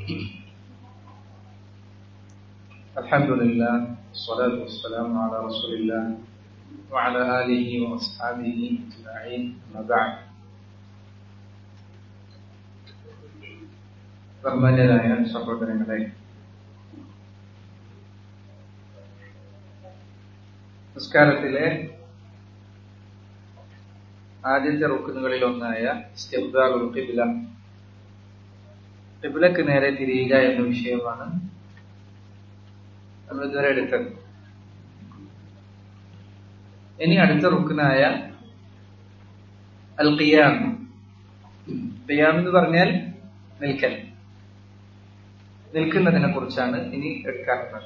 الحمد لله والصلاة والسلام على رسول الله وعلى آله وأصحابه أجمعين أما بعد ബഹുമാന്യരായ സഹോദരങ്ങളെ നിസ്കാരത്തിലെ ആദ്യത്തെ റുക്കുന്നുകളിൽ ഒന്നായ ഇസ്തിഖ്ബാലുൽ ഖിബ്ല ഖിബ്ലക്ക് നേരെ തിരിയുക എന്ന വിഷയമാണ് നമ്മൾ ഇതുവരെ എടുത്തത് ഇനി അടുത്ത റുക്കുനായ അൽ ഖിയാം ഖിയാം എന്ന് പറഞ്ഞാൽ നിൽക്കൽ നിൽക്കുന്നതിനെ കുറിച്ചാണ് ഇനി എടുക്കാറുള്ളത്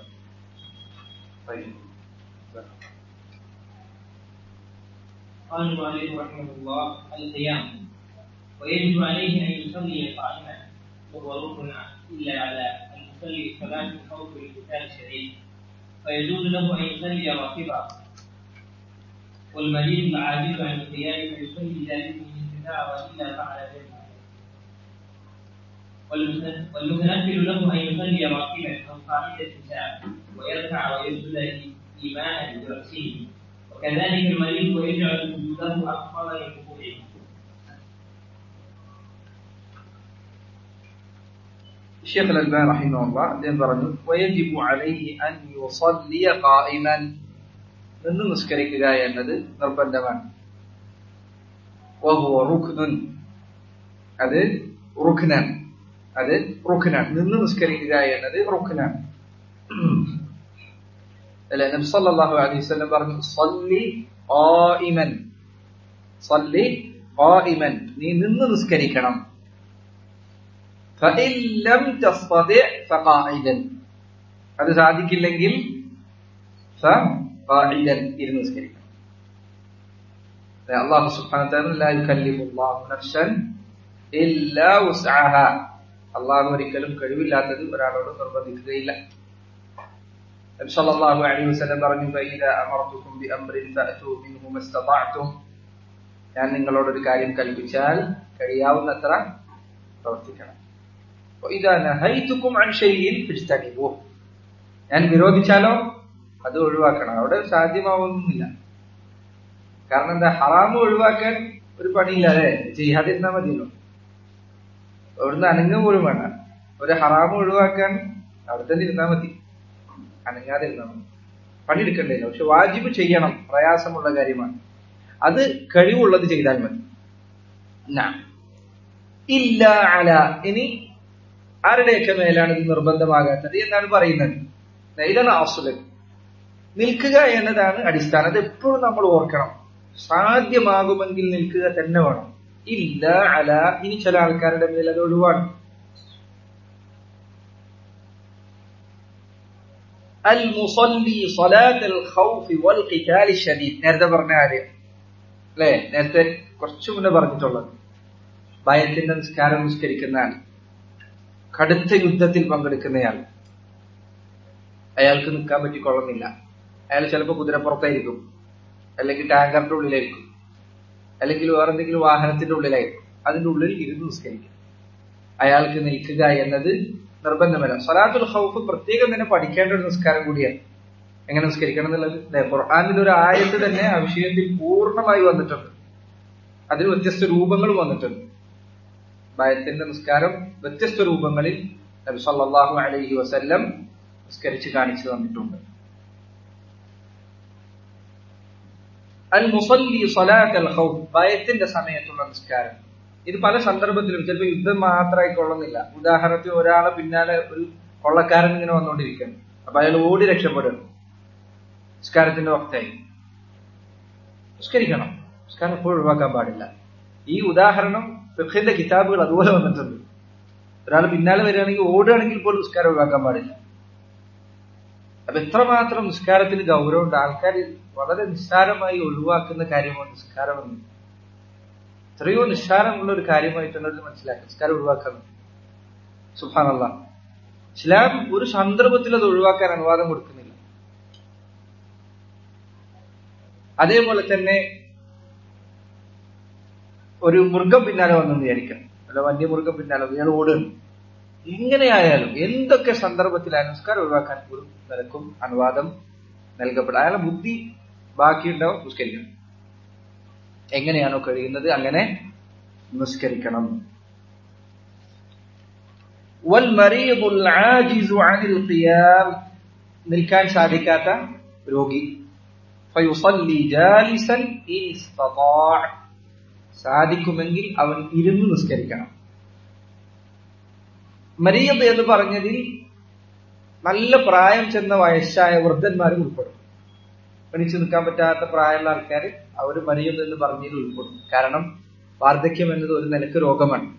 قال المؤلف رحمه الله القيام ويجب عليه ان يصلي قائما وهو ركن الا على المصلي صلاه الخوف للقتال الشديد فيجوز له ان يصلي راكبا والمريض العاجز عن القيام فيصلي ذلك من انتفاع والا فعل ذلك والمتنفل له ان يصلي راكبا او قاعده ساعه ويركع ويسجد ايمانا براسه وكذلك المريض ويجعل سجوده اقصر لركوعه الشيخ الألباني رحمه الله അദ്ദേഹം പറഞ്ഞു ويجب عليه أن يصلي قائما നിന്ന് നിസ്കരിക്കുക എന്നത് നിർബന്ധമാണ് وهو ركن അത് റുഖ്നാണ് അത് റുഖ്നാണ് നിന്ന് നിസ്കരിക്കുക എന്നത് റുഖ്നാണ് അല്ലെ നബി സല്ലല്ലാഹു അലൈഹി വസല്ലം പറഞ്ഞു സല്ലി ഖായിമൻ സല്ലി ഖായിമൻ നീ നിന്ന് നിസ്കരിക്കണം فإن لم تستطع فقاعدا അത് സാധിക്കില്ലെങ്കിൽ فقاعدا ഇരുന്ന് നിസ്കരിക്കണം അല്ലാഹു സുബ്ഹാനഹു വതആല ലാ യുകല്ലിഫു അല്ലാഹു നഫ്സൻ ഇല്ലാ വസ്അഹ അല്ലാഹു ഒരിക്കലും കഴിവില്ലാത്തത് ഒരാളോട് നിർബന്ധിക്കുകയില്ല നബി സല്ലല്ലാഹു അലൈഹി വസല്ലം പറഞ്ഞു ഫൈദാ അമർതുകും ബിഅംറിൻ ഫഅതു മിൻഹു മസ്തതഅതും ഞാൻ നിങ്ങളോട് ഒരു കാര്യം കൽപ്പിച്ചാൽ കഴിയാവുന്നത്ര പ്രവർത്തിക്കണം وإذا نهيتكم عن شيء فاجتنبوه ഞാൻ വിരോധിച്ചാലോ അത് ഒഴിവാക്കണം അവിടെ സാധ്യമാവുന്നില്ല കാരണം എന്താ ഹറാമ് ഒഴിവാക്കാൻ ഒരു പണിയില്ല അല്ലേ ചെയ്യാതിരുന്നാൽ മതിയല്ലോ അവിടുന്ന് അനങ്ങ പോലും വേണ്ട ഒരു ഹറാമ് ഒഴിവാക്കാൻ അവിടെ തന്നെ ഇരുന്നാൽ മതി അനങ്ങാതിരുന്നാൽ മതി പണിയെടുക്കണ്ടേ പക്ഷെ വാജിബ് ചെയ്യണം പ്രയാസമുള്ള കാര്യമാണ് അത് കഴിവുള്ളത് ചെയ്താൽ മതി ഇല്ല അല ഇനി ആരുടെയൊക്കെ മേലാണ് ഇത് നിർബന്ധമാകാത്തത് എന്നാണ് പറയുന്നത് ഇതാണ് ആസുലൻ നിൽക്കുക എന്നതാണ് അടിസ്ഥാനം അത് എപ്പോഴും നമ്മൾ ഓർക്കണം സാധ്യമാകുമെങ്കിൽ നിൽക്കുക തന്നെ വേണം ഇല്ല അല ഇനി ചില ആൾക്കാരുടെ മേൽ അത് ഒഴിവാണ് അൽ മുസല്ലി സലാത്ത് അൽ ഖൗഫ് വൽ ഖിതാൽ ഷദീദ് നേരത്തെ പറഞ്ഞ കാര്യം അല്ലേ നേരത്തെ കുറച്ചു മുന്നേ പറഞ്ഞിട്ടുള്ളത് ഭയത്തിന്റെ നിസ്കാരം നിസ്കരിക്കുന്ന ആൾ കടുത്ത യുദ്ധത്തിൽ പങ്കെടുക്കുന്നയാൾ അയാൾക്ക് നിൽക്കാൻ പറ്റിക്കൊള്ളുന്നില്ല അയാൾ ചിലപ്പോൾ കുതിരപ്പുറത്തായിരിക്കും അല്ലെങ്കിൽ ടാങ്കറിന്റെ ഉള്ളിലായിരിക്കും അല്ലെങ്കിൽ വേറെ എന്തെങ്കിലും വാഹനത്തിന്റെ ഉള്ളിലായിരിക്കും അതിന്റെ ഉള്ളിൽ ഇരുന്ന് നിസ്കരിക്കും അയാൾക്ക് നിൽക്കുക എന്നത് നിർബന്ധമല്ല സലാത്തുൽ ഹൗഫ് പ്രത്യേകം തന്നെ പഠിക്കേണ്ട ഒരു നിസ്കാരം കൂടിയാണ് എങ്ങനെ നിസ്കരിക്കണം എന്നുള്ളത് ഖുർആാനിൽ ഒരു ആയത്ത് തന്നെ ആ വിഷയത്തിൽ പൂർണ്ണമായി വന്നിട്ടുണ്ട് അതിന് വ്യത്യസ്ത രൂപങ്ങളും വന്നിട്ടുണ്ട് ഭയത്തിന്റെ നിസ്കാരം വ്യത്യസ്ത രൂപങ്ങളിൽ നബി സല്ലല്ലാഹു അലൈഹി വസല്ലം നിസ്കരിച്ച് കാണിച്ചു തന്നിട്ടുണ്ട് അൽ മുസല്ലി സലാത്ത് അൽ ഖൗഫ് ഭയത്തിന്റെ സമയത്തുള്ള നിസ്കാരം ഇത് പല സന്ദർഭത്തിലും ചിലപ്പോൾ യുദ്ധം മാത്രമായി കൊള്ളുന്നില്ല ഉദാഹരണത്തിന് ഒരാളെ പിന്നാലെ ഒരു കൊള്ളക്കാരൻ ഇങ്ങനെ വന്നുകൊണ്ടിരിക്കുന്നു അപ്പൊ അയാൾ ഓടി രക്ഷപ്പെടുന്നു നിസ്കാരത്തിന്റെ വക്തായി നിസ്കരിക്കണം നിസ്കാരം എപ്പോഴും ഒഴിവാക്കാൻ പാടില്ല ഈ ഉദാഹരണം ഫിഖിന്റെ കിതാബുകൾ അതുപോലെ വന്നിട്ടുണ്ട് ഒരാൾ പിന്നാലെ വരികയാണെങ്കിൽ ഓടുകയാണെങ്കിൽ പോലും നിസ്കാരം ഒഴിവാക്കാൻ പാടില്ല അപ്പൊ എത്രമാത്രം നിസ്കാരത്തിന് ഗൗരവമുണ്ട് ആൾക്കാർ വളരെ നിസ്സാരമായി ഒഴിവാക്കുന്ന കാര്യമാണ് നിസ്കാരം എന്ന് എത്രയോ നിസ്സാരമുള്ള ഒരു കാര്യമായിട്ടാണ് അത് മനസ്സിലാക്കുക നിസ്കാരം ഒഴിവാക്കുന്നത് സുഹാനല്ല ഇസ്ലാം ഒരു സന്ദർഭത്തിൽ അത് ഒഴിവാക്കാൻ അനുവാദം കൊടുക്കുന്നില്ല അതേപോലെ തന്നെ ഒരു മൃഗം പിന്നാലെ വന്നെന്ന് വിചാരിക്കാം അല്ല വന്യമൃഗം പിന്നാലെ ഇയാൾ ഓടുകയാണ് ഇങ്ങനെയായാലും എന്തൊക്കെ സന്ദർഭത്തിലായാലും നിസ്കാരം ഒഴിവാക്കാൻ ഒരു നിലക്കും അനുവാദം നൽകപ്പെടും അയാളെ ബുദ്ധി ബാക്കിയുണ്ടാവും നിസ്കരിക്കണം എങ്ങനെയാണോ കഴിയുന്നത് അങ്ങനെ നിസ്കരിക്കണം والمريض العاجز عن القيام നിൽക്കാൻ സാധിക്കാത്ത രോഗി فيصلي جالسا إن استطاع സാധിക്കുമെങ്കിൽ അവൻ ഇരുന്ന് നിസ്കരിക്കണം മരീദ് എന്ന് പറഞ്ഞതിൽ നല്ല പ്രായം ചെന്ന വയസ്സായ വൃദ്ധന്മാരും ഉൾപ്പെടും പണിച്ചു നിൽക്കാൻ പറ്റാത്ത പ്രായമുള്ള ആൾക്കാർ അവർ മരീദ് എന്ന് പറഞ്ഞതിൽ ഉൾപ്പെടും കാരണം വാർദ്ധക്യം എന്നത് ഒരു നിലക്ക് രോഗമാണ്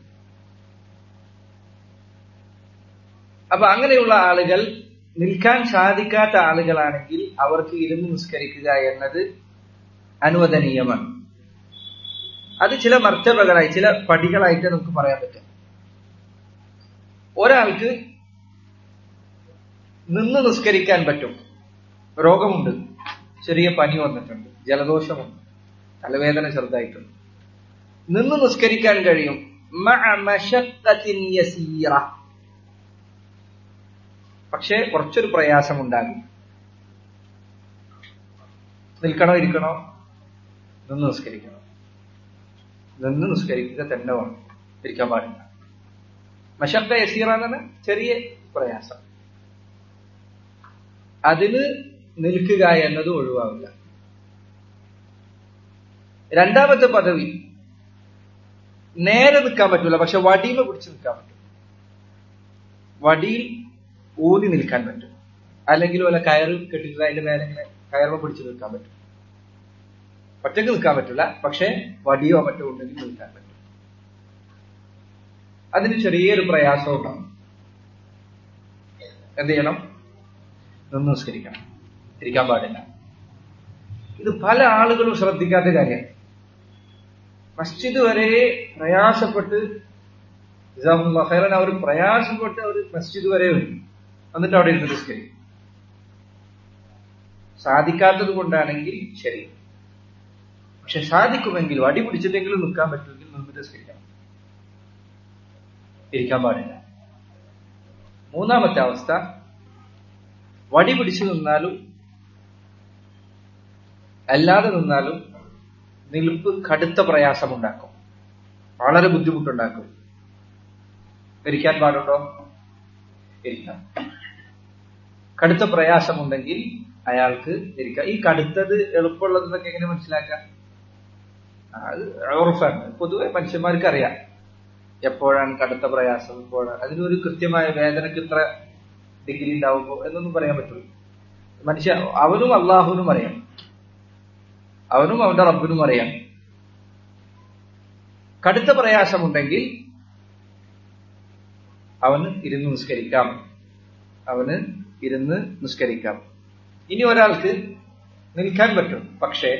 അപ്പൊ അങ്ങനെയുള്ള ആളുകൾ നിൽക്കാൻ സാധിക്കാത്ത ആളുകളാണെങ്കിൽ അവർക്ക് ഇരുന്ന് നിസ്കരിക്കുക എന്നത് അനുവദനീയമാണ് അത് ചില മർത്തബകളായി ചില പടികളായിട്ട് നമുക്ക് പറയാൻ പറ്റും ഒരാൾക്ക് നിന്ന് നിസ്കരിക്കാൻ പറ്റും രോഗമുണ്ട് ചെറിയ പനി വന്നിട്ടുണ്ട് ജലദോഷമുണ്ട് തലവേദന ചെറുതായിട്ടുണ്ട് നിന്ന് നിസ്കരിക്കാൻ കഴിയും പക്ഷേ കുറച്ചൊരു പ്രയാസമുണ്ടാകും നിൽക്കണോ ഇരിക്കണോ നിന്ന് നിസ്കരിക്കണം നിന്ന് നിസ്കരിക്കുക തന്നെ വേണം ഇരിക്കാൻ പാടില്ല മഷക്ക യസീറ എന്നാണ് ചെറിയ പ്രയാസം അതിന് നിൽക്കുക എന്നത് ഒഴിവാവില്ല രണ്ടാമത്തെ പദവി നേരെ നിൽക്കാൻ പറ്റൂല പക്ഷെ വടിയിൽ പിടിച്ച് നിൽക്കാൻ പറ്റും വടിയിൽ ഊതി നിൽക്കാൻ പറ്റും അല്ലെങ്കിൽ വല്ല കയറ് കെട്ടിട്ട് അതിന്റെ മേലെ ഇങ്ങനെ കയറുമ പിടിച്ച് നിൽക്കാൻ പറ്റും ഒറ്റക്ക് നിൽക്കാൻ പറ്റില്ല പക്ഷെ വടിയോ മറ്റോ ഉണ്ടെങ്കിൽ നിൽക്കാൻ പറ്റും അതിന് ചെറിയൊരു പ്രയാസം ഉണ്ടാവും എന്ത് ചെയ്യണം നിന്ന് നിസ്കരിക്കണം ഇരിക്കാൻ പാടില്ല ഇത് പല ആളുകളും ശ്രദ്ധിക്കാത്ത കാര്യമാണ് മസ്ജിദ് വരെ പ്രയാസപ്പെട്ട് ഹൈറൻ അവർ പ്രയാസപ്പെട്ട് അവർ മസ്ജിദ് വരെ വരും എന്നിട്ട് അവിടെ ഇരുന്ന് നിസ്കരിക്കും സാധിക്കാത്തത് കൊണ്ടാണെങ്കിൽ ശരി പക്ഷെ സാധിക്കുമെങ്കിലും അടി പിടിച്ചിട്ടെങ്കിലും നിൽക്കാൻ പറ്റുമെങ്കിൽ നിന്നിട്ട് നിസ്കരിക്കണം ഇരിക്കാൻ പാടില്ല മൂന്നാമത്തെ അവസ്ഥ വടി പിടിച്ചു നിന്നാലും അല്ലാതെ നിന്നാലും നിൽപ്പ് കടുത്ത പ്രയാസമുണ്ടാക്കും വളരെ ബുദ്ധിമുട്ടുണ്ടാക്കും ഇരിക്കാൻ പാടുണ്ടോ ഇരിക്കാം കടുത്ത പ്രയാസമുണ്ടെങ്കിൽ അയാൾക്ക് ഇരിക്കാം ഈ കടുത്തത് എളുപ്പമുള്ളതെന്നൊക്കെ എങ്ങനെ മനസ്സിലാക്കാം അത് ഉറഫാണ് പൊതുവെ മനുഷ്യന്മാർക്ക് അറിയാം എപ്പോഴാണ് കടുത്ത പ്രയാസം എപ്പോഴാണ് അതിനൊരു കൃത്യമായ വേദനക്ക് ഇത്ര ഡിഗ്രി ഉണ്ടാവുമ്പോ എന്നൊന്നും പറയാൻ പറ്റില്ല മനുഷ്യ അവനും അള്ളാഹുവിനും അറിയാം അവനും അവന്റെ റബ്ബിനും അറിയാം കടുത്ത പ്രയാസമുണ്ടെങ്കിൽ അവന് ഇരുന്ന് നിസ്കരിക്കാം അവന് ഇരുന്ന് നിസ്കരിക്കാം ഇനി ഒരാൾക്ക് നിൽക്കാൻ പറ്റും പക്ഷേ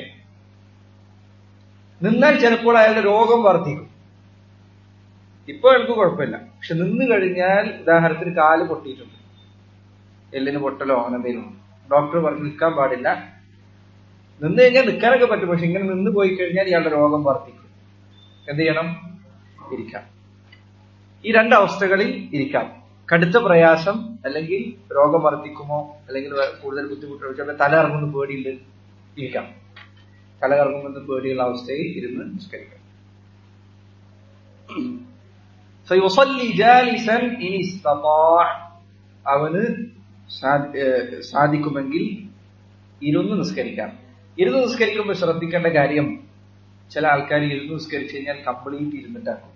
നിന്നാൽ ചിലപ്പോൾ അയാളുടെ രോഗം വർദ്ധിക്കും ഇപ്പൊ അയാൾക്ക് കുഴപ്പമില്ല പക്ഷെ നിന്ന് കഴിഞ്ഞാൽ ഉദാഹരണത്തിന് കാല് പൊട്ടിയിട്ടുണ്ട് എല്ലിന് പൊട്ടലോ അങ്ങനെ എന്തെങ്കിലും ഡോക്ടർ പറഞ്ഞ് നിൽക്കാൻ പാടില്ല നിന്ന് കഴിഞ്ഞാൽ നിൽക്കാനൊക്കെ പറ്റും പക്ഷെ ഇങ്ങനെ നിന്ന് പോയി കഴിഞ്ഞാൽ ഇയാളുടെ രോഗം വർദ്ധിക്കും എന്ത് ചെയ്യണം ഇരിക്കാം ഈ രണ്ട് അവസ്ഥകളിൽ ഇരിക്കാം കടുത്ത പ്രയാസം അല്ലെങ്കിൽ രോഗം വർദ്ധിക്കുമോ അല്ലെങ്കിൽ കൂടുതൽ ബുദ്ധിമുട്ടോ ചില തല ഇറങ്ങുന്ന പേടിയുണ്ട് ഇരിക്കാം തല ഇറങ്ങുമെന്ന് പേടിയുള്ള അവസ്ഥയിൽ ഇരുന്ന് നിസ്കരിക്കാം فيصلي جالسا إن استطاع അവന് സാധിക്കുമെങ്കിൽ ഇരുന്ന് നിസ്കരിക്കാം ഇരുന്ന് നിസ്കരിക്കുമ്പോൾ ശ്രദ്ധിക്കേണ്ട കാര്യം ചില ആൾക്കാർ ഇരുന്ന് നിസ്കരിച്ചു കഴിഞ്ഞാൽ കംപ്ലീറ്റ് ഇരുന്നിട്ടാക്കും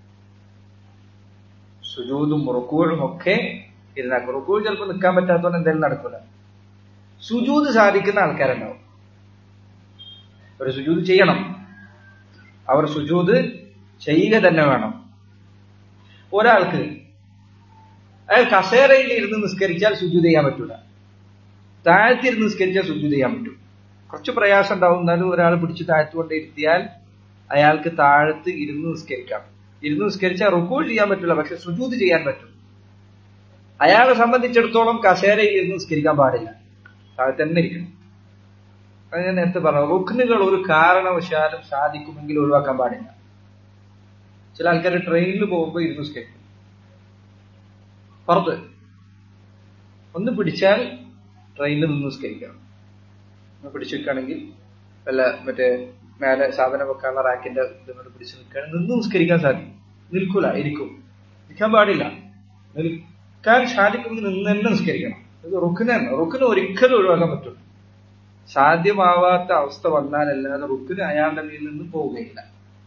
സുജൂതും റുക്കൂഴും ഒക്കെ ഇരുന്നാക്കും റുക്കൂൾ ചിലപ്പോൾ നിൽക്കാൻ പറ്റാത്തതുകൊണ്ട് എന്തെങ്കിലും നടക്കില്ല സുജൂത് സാധിക്കുന്ന ആൾക്കാരുണ്ടാവും ഒരു സുജൂത് ചെയ്യണം അവർ സുജൂത് ചെയ്യുക തന്നെ വേണം ഒരാൾക്ക് അയാൾ കസേരയിൽ ഇരുന്ന് നിസ്കരിച്ചാൽ സുജൂത് ചെയ്യാൻ പറ്റൂല താഴത്തിരുന്ന് നിസ്കരിച്ചാൽ സുജൂത് ചെയ്യാൻ പറ്റും കുറച്ച് പ്രയാസം ഉണ്ടാവും എന്നാലും ഒരാൾ പിടിച്ച് താഴ്ത്തുകൊണ്ട് ഇരുത്തിയാൽ അയാൾക്ക് താഴത്ത് ഇരുന്ന് നിസ്കരിക്കാം ഇരുന്ന് നിസ്കരിച്ചാൽ റുക്കോൾ ചെയ്യാൻ പറ്റില്ല പക്ഷെ സുജൂത് ചെയ്യാൻ പറ്റും അയാളെ സംബന്ധിച്ചിടത്തോളം കസേരയിൽ ഇരുന്ന് നിസ്കരിക്കാൻ പാടില്ല താഴെ തന്നെ ഇരിക്കണം അത് ഞാൻ നേരത്തെ പറഞ്ഞു റുക്നുകൾ ഒരു കാരണവശാലും സാധിക്കുമെങ്കിൽ ഒഴിവാക്കാൻ പാടില്ല ചില ആൾക്കാർ ട്രെയിനിൽ പോകുമ്പോൾ ഇരുന്ന് നിസ്കരിക്കും പുറത്ത് ഒന്ന് പിടിച്ചാൽ ട്രെയിനിൽ നിന്ന് നിസ്കരിക്കണം ഒന്ന് പിടിച്ചു നിൽക്കുകയാണെങ്കിൽ വല്ല മറ്റേ മേലെ സാധനം വെക്കാനുള്ള റാക്കിന്റെ ഇതുകൊണ്ട് പിടിച്ച് നിൽക്കുകയാണെങ്കിൽ നിന്ന് നിസ്കരിക്കാൻ സാധിക്കും നിൽക്കൂല ഇരിക്കും നിൽക്കാൻ പാടില്ല നിൽക്കാൻ സാധിക്കുമെങ്കിൽ നിന്ന് തന്നെ നിസ്കരിക്കണം ഇത് റുക്കിനാണ് റുക്കിന് ഒരിക്കലും ഒഴിവാക്കാൻ പറ്റും സാധ്യമാവാത്ത അവസ്ഥ വന്നാലല്ലാതെ റുക്കിന് അയാളുടെ മേലിൽ നിന്ന് പോവുകയില്ല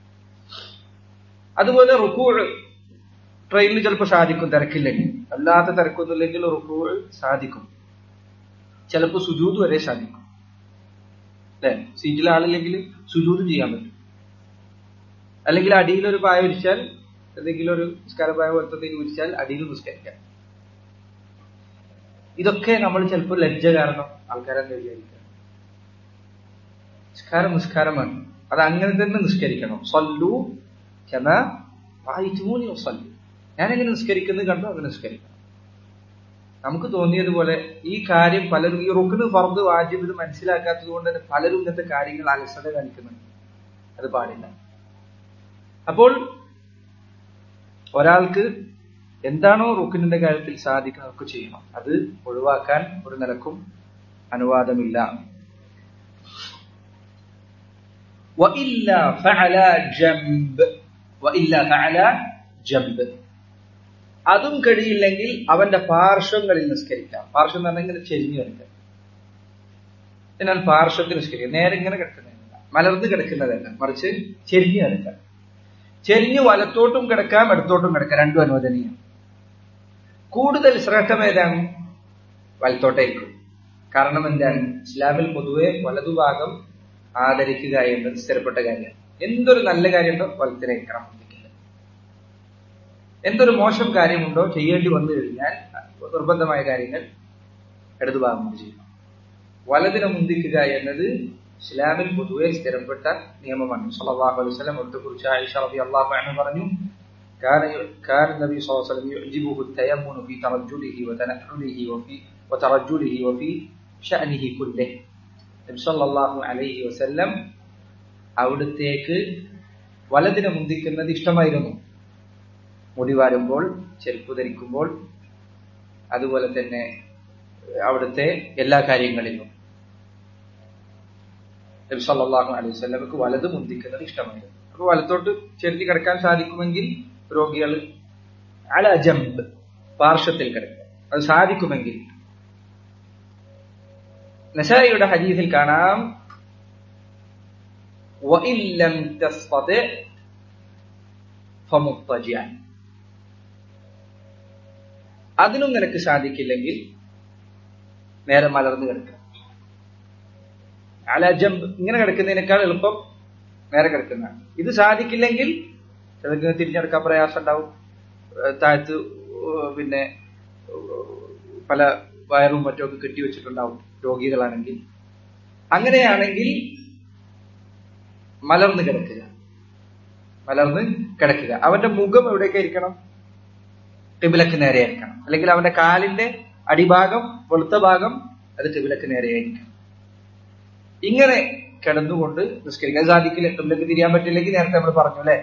അതുപോലെ റുക്കൂൾ ട്രെയിനിൽ ചിലപ്പോൾ സാധിക്കും തിരക്കില്ലെങ്കിൽ അല്ലാത്ത തിരക്കൊന്നുമില്ലെങ്കിൽ റുക്കൂൾ സാധിക്കും ചിലപ്പോൾ സുജൂത് വരെ സാധിക്കും അല്ലെ സീറ്റിൽ ആളില്ലെങ്കിൽ സുജൂത് ചെയ്യാൻ പറ്റും അല്ലെങ്കിൽ അടിയിൽ ഒരു പായ വിരിച്ചാൽ എന്തെങ്കിലും ഒരു നിസ്കാര പായ പോലത്തെ എന്തെങ്കിലും വിരിച്ചാൽ അടിയിൽ നിസ്കരിക്കാം ഇതൊക്കെ നമ്മൾ ചിലപ്പോൾ ലജ്ജ കാരണം ആൾക്കാരെന്ന് വിചാരിക്കുക നിസ്കാരം നിസ്കാരമാണ് അത് അങ്ങനെ തന്നെ നിസ്കരിക്കണം സല്ലു ചെന്ന വായിച്ചുമൂനി സല്ലു ഞാൻ എങ്ങനെ നിസ്കരിക്കുന്നത് കണ്ടു അങ്ങനെ നിസ്കരിക്കണം നമുക്ക് തോന്നിയതുപോലെ ഈ കാര്യം പലരും ഈ റുക്കിന് ഫർദ് വാജിബ് ഇത് മനസ്സിലാക്കാത്തത് കൊണ്ട് തന്നെ പലരും ഇങ്ങനത്തെ കാര്യങ്ങൾ അലസത കാണിക്കുന്നുണ്ട് അത് പാടില്ല അപ്പോൾ ഒരാൾക്ക് എന്താണോ റുക്കിനിന്റെ കാര്യത്തിൽ സാധിക്കുന്നതൊക്കെ ചെയ്യണം അത് ഒഴിവാക്കാൻ ഒരു നിലക്കും അനുവാദമില്ല وإلا فعل جنب وإلا فعل جنب അതും കഴിയില്ലെങ്കിൽ അവന്റെ പാർശ്വങ്ങളിൽ നിസ്കരിക്കാം പാർശ്വം എന്ന് പറഞ്ഞാൽ ഇങ്ങനെ ചെരിഞ്ഞു കിടക്കുക എന്നാൽ പാർശ്വത്തിൽ നിസ്കരിക്കുക നേരെ ഇങ്ങനെ കിടക്കുന്നതല്ല മലർന്ന് കിടക്കുന്നതല്ല മറിച്ച് ചെരിഞ്ഞു കിടക്കുക ചെരിഞ്ഞ് വലത്തോട്ടും കിടക്കാം ഇടത്തോട്ടും കിടക്കാം രണ്ടും അനുവദനീയം കൂടുതൽ ശ്രേഷ്ഠം ഏതാണ് വലത്തോട്ടേക്കും കാരണം എന്താണ് ഇസ്ലാമിൽ പൊതുവെ വലതുഭാഗം ആദരിക്കുക എന്നത് സ്ഥിരപ്പെട്ട കാര്യമാണ് എന്തൊരു നല്ല കാര്യമുണ്ടോ വലത്തിലേക്കണം എന്തൊരു മോശം കാര്യമുണ്ടോ ചെയ്യേണ്ടി വന്നു കഴിഞ്ഞാൽ നിർബന്ധമായ കാര്യങ്ങൾ ഇടതുഭാഗം കൊണ്ട് ചെയ്യണം വലതിനെ മുന്തിക്കുക എന്നത് ഇസ്ലാമിൽ പൊതുവെ സ്ഥിരപ്പെട്ട നിയമമാണ് സല്ലല്ലാഹു അലൈഹി വസല്ലം അവരുടെ കുറിച്ച് ആയിഷ റളിയല്ലാഹു അൻഹ പറഞ്ഞു كان كان النبي صلى الله عليه وسلم يعجبه التيمم في ترجله وتنحله وفي وترجله وفي شأنه كله നബി സല്ലല്ലാഹു അലൈഹി വസല്ലം അവിടത്തേക്ക് വലതിനെ മുന്തിക്കുന്നത് ഇഷ്ടമായിരുന്നു മുടി വാരുമ്പോൾ ചെരുപ്പ് ധരിക്കുമ്പോൾ അതുപോലെ തന്നെ അവിടുത്തെ എല്ലാ കാര്യങ്ങളിലും നബി സല്ലല്ലാഹു അലൈഹി വസല്ലമക്ക് വലത് മുന്തിക്കുന്നത് ഇഷ്ടമായിരുന്നു അപ്പൊ വലത്തോട്ട് ചെരിഞ്ഞ് കിടക്കാൻ സാധിക്കുമെങ്കിൽ രോഗികൾ അല ജംബ് പാർശ്വത്തിൽ കിടക്കുക അത് സാധിക്കുമെങ്കിൽ നശായിയുടെ ഹദീസിൽ കാണാം وَإِن لَّمْ تَسْتَطِعْ فَمُضْطَجِعًا അതിനും നിനക്ക് സാധിക്കില്ലെങ്കിൽ നേരെ മലർന്ന് കിടക്കുക അല ജംബ് ഇങ്ങനെ കിടക്കുന്നതിനേക്കാൾ എളുപ്പം നേരെ കിടക്കുന്ന ഇത് സാധിക്കില്ലെങ്കിൽ ചിലർക്ക് തിരിഞ്ഞെടുക്കാൻ പ്രയാസം ഉണ്ടാവും താഴത്ത് പിന്നെ പല വയറും മറ്റുമൊക്കെ കെട്ടിവെച്ചിട്ടുണ്ടാവും രോഗികളാണെങ്കിൽ അങ്ങനെയാണെങ്കിൽ മലർന്ന് കിടക്കുക മലർന്ന് കിടക്കുക അവന്റെ മുഖം എവിടേക്ക് ഇരിക്കണം ടിബിലക്ക് നേരെ ആയിരിക്കണം അല്ലെങ്കിൽ അവന്റെ കാലിന്റെ അടിഭാഗം വെളുത്ത ഭാഗം അത് ടിബിലക്ക് നേരെയായിരിക്കണം ഇങ്ങനെ കിടന്നുകൊണ്ട് നിസ്കരിക്കാൻ സാധിക്കില്ല ടിബിലക്ക് തിരിയാൻ പറ്റില്ലെങ്കിൽ നേരത്തെ നമ്മൾ പറഞ്ഞു അല്ലെ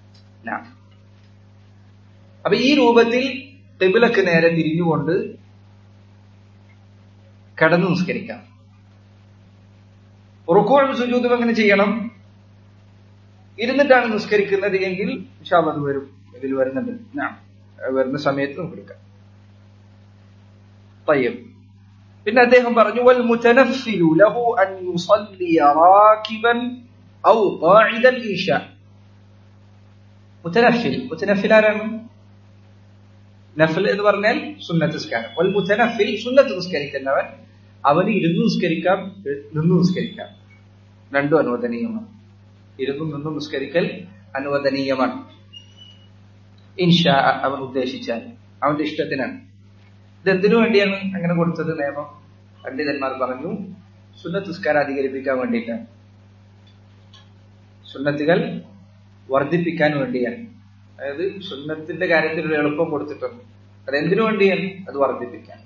അപ്പൊ ഈ രൂപത്തിൽ ടിബിലക്ക് നേരെ തിരിഞ്ഞുകൊണ്ട് കിടന്ന് നിസ്കരിക്കാം റുക്കോഴും സുജൂതും എങ്ങനെ ചെയ്യണം ഇരുന്നിട്ടാണ് നിസ്കരിക്കുന്നത് എങ്കിൽ അത് വരും ഇതിൽ വരുന്നുണ്ട് വരുന്ന സമയത്ത് നമുക്ക് എടുക്കാം طيب പിന്നെ അദ്ദേഹം പറഞ്ഞു വൽ മുതനഫിലു ലഹു അൻ യുസല്ലി റാകിബൻ ഔ ഖാഇദൻ ഇഷ മുതനഫിൽ മുതനഫിൽ ആരാണ് നഫൽ എന്ന് പറഞ്ഞാൽ സുന്നത്ത് നിസ്കാരം വൽ മുതനഫിൽ സുന്നത്ത് നിസ്കരിക്കുന്നവൻ അവന് ഇരുന്ന് നിസ്കരിക്കാം നിന്ന് നിസ്കരിക്കാം രണ്ടും അനുവദനീയമാണ് ഇരുന്നും നിന്നും നിസ്കരിക്കൽ അനുവദനീയമാണ് ഇൻഷാ അവൻ ഉദ്ദേശിച്ചാൽ അവന്റെ ഇഷ്ടത്തിനാണ് ഇതെന്തിനു വേണ്ടിയാണ് അങ്ങനെ കൊടുത്തത് നിയമം പണ്ഡിതന്മാർ പറഞ്ഞു സുന്നത്ത് നിസ്കാരം അധികരിപ്പിക്കാൻ വേണ്ടിയിട്ടാണ് സുന്നത്തുകൾ വർദ്ധിപ്പിക്കാൻ വേണ്ടിയാണ് അതായത് സുന്നത്തിന്റെ കാര്യത്തിൽ ഒരു എളുപ്പം കൊടുത്തിട്ടുണ്ട് അതെന്തിനു വേണ്ടിയാണ് അത് വർദ്ധിപ്പിക്കാൻ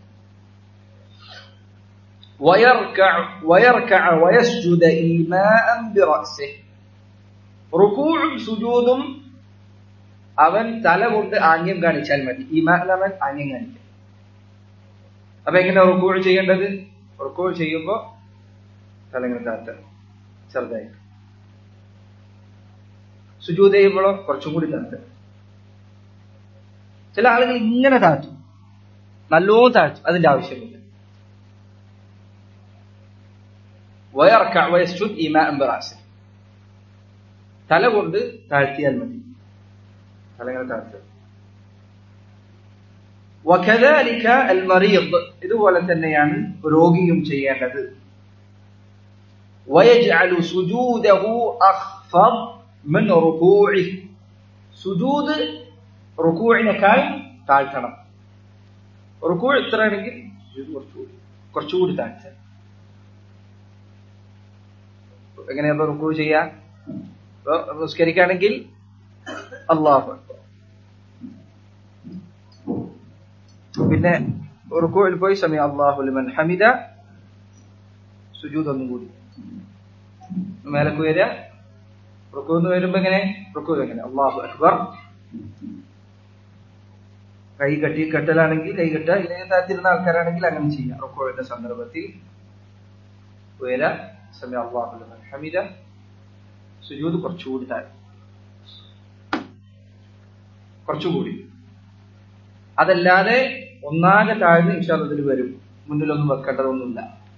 ويركع ويركع ويسجد إيماء برأسه ركوع سجود അവൻ തല കൊണ്ട് ആംഗ്യം കാണിച്ചാൽ മതി ഈമാൻ എന്ന് പറഞ്ഞാൽ ആംഗ്യം കാണിക്കുക അപ്പൊ എങ്ങനെ റുക്കോൾ ചെയ്യേണ്ടത് റുക്കോൾ ചെയ്യുമ്പോ തലങ്ങൾ താത്ത ചെറുതായിട്ട് സുജൂത് ചെയ്യുമ്പോഴോ കുറച്ചും കൂടി താത്ത ചില ആളുകൾ ഇങ്ങനെ താഴ്ത്തും നല്ലോണം താഴ്ത്തും അതിന്റെ ആവശ്യമില്ല വയർക്ക വയസ്റ്റുൻ ഇമാ ബറാസിൽ തല കൊണ്ട് താഴ്ത്തിയാൽ മതി തലങ്ങൾ താഴ്ത്തുക وكذلك المريض ഇതുപോലെ തന്നെയാണ് രോഗിയും ചെയ്യേണ്ടത് ويجعل سجوده أخفض من ركوعه സുജൂദ് റുക്കൂഴിനേക്കാൾ താഴ്ത്തണം റുക്കൂൾ എത്രയാണെങ്കിൽ സുജൂദ് കുറച്ചുകൂടി കുറച്ചുകൂടി താഴ്ത്ത എങ്ങനെയാ റുക്കൂ ചെയ്യാ ഇപ്പൊ നിസ്കരിക്കുകയാണെങ്കിൽ അള്ളാഹു അക്ബർ. പിന്നെ റുക്കൂയിൽ പോയി സമയ അള്ളാഹു ലിമൻ ഹമിദ സുജൂദ് ഒന്നും കൂടി മേലക്ക് വരിക റുക്കു എന്ന് വരുമ്പോ എങ്ങനെ റുക്കു എങ്ങനെ അള്ളാഹു അക്ബർ കൈ കെട്ടി കെട്ടലാണെങ്കിൽ കൈ കെട്ട ഇല്ലെങ്കിൽ താഴ്ത്തിരുന്ന ആൾക്കാരാണെങ്കിൽ അങ്ങനെ ചെയ്യാം റുക്കോയുടെ സന്ദർഭത്തിൽ ഉയര സമയ അള്ളാഹു ലിമൻ ഹമിദ സുജൂദ് കുറച്ചുകൂടി താഴെ കുറച്ചുകൂടി അതല്ലാതെ ഒന്നാകെ താഴ്ന്ന് ഇൻഷാല്ലതിൽ വരും മുന്നിലൊന്നും വെക്കേണ്ടതൊന്നുമില്ല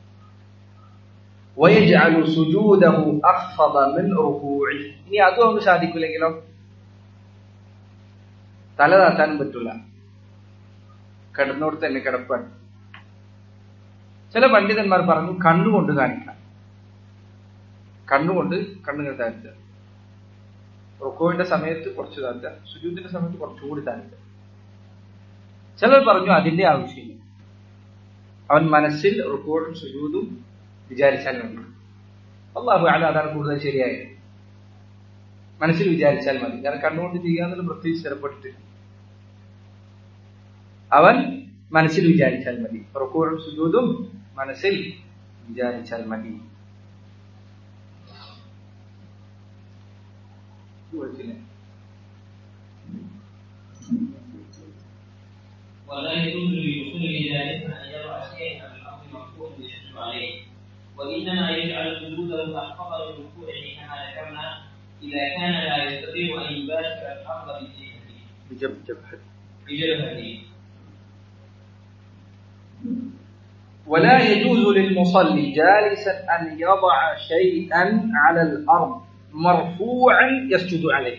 ويجعل سجوده أخفض من ركوعه ഇനി അതും അവന് സാധിക്കില്ലെങ്കിലോ തല താത്താനും പറ്റൂല കിടന്നോട് തന്നെ കിടപ്പാണ് ചില പണ്ഡിതന്മാർ പറഞ്ഞു കണ്ണുകൊണ്ട് കാണിക്കാം കണ്ണുകൊണ്ട് കണ്ണുകൾ താഴ്ത്തുക റുക്കോവിന്റെ സമയത്ത് കുറച്ച് താഴ്ത്തുക സുജൂദിന്റെ സമയത്ത് കുറച്ചുകൂടി താഴ്ത്തുക ചിലർ പറഞ്ഞു അതിന്റെ ആവശ്യമില്ല അവൻ മനസ്സിൽ റുക്കോടും സുജൂദും വിചാരിച്ചാൽ മതി അള്ളാഹു അല അതാണ് കൂടുതൽ ശരിയായത് മനസ്സിൽ വിചാരിച്ചാൽ മതി കാരണം കണ്ണുകൊണ്ട് ചെയ്യാന്നുള്ള പ്രത്യേകിച്ച് സ്ഥിരപ്പെട്ടിട്ടില്ല അവൻ മനസ്സിൽ വിചാരിച്ചാൽ മതി റുക്കോടും സുജൂദും മനസ്സിൽ വിചാരിച്ചാൽ മതി വിളിച്ചില്ലേ ولا يجوز للمصلي ذلك ان يضع شيئا على الارض مرفوعا يشد عليه وانما يجعل سجوده اخفض من ركوعه كما ذكرنا اذا كان لا يستطيع ان يباشر الارض بجبهته بجبهة بجبهته ولا يجوز للمصلي جالسا أن يضع شيئا على الأرض مرفوعا يسجد عليه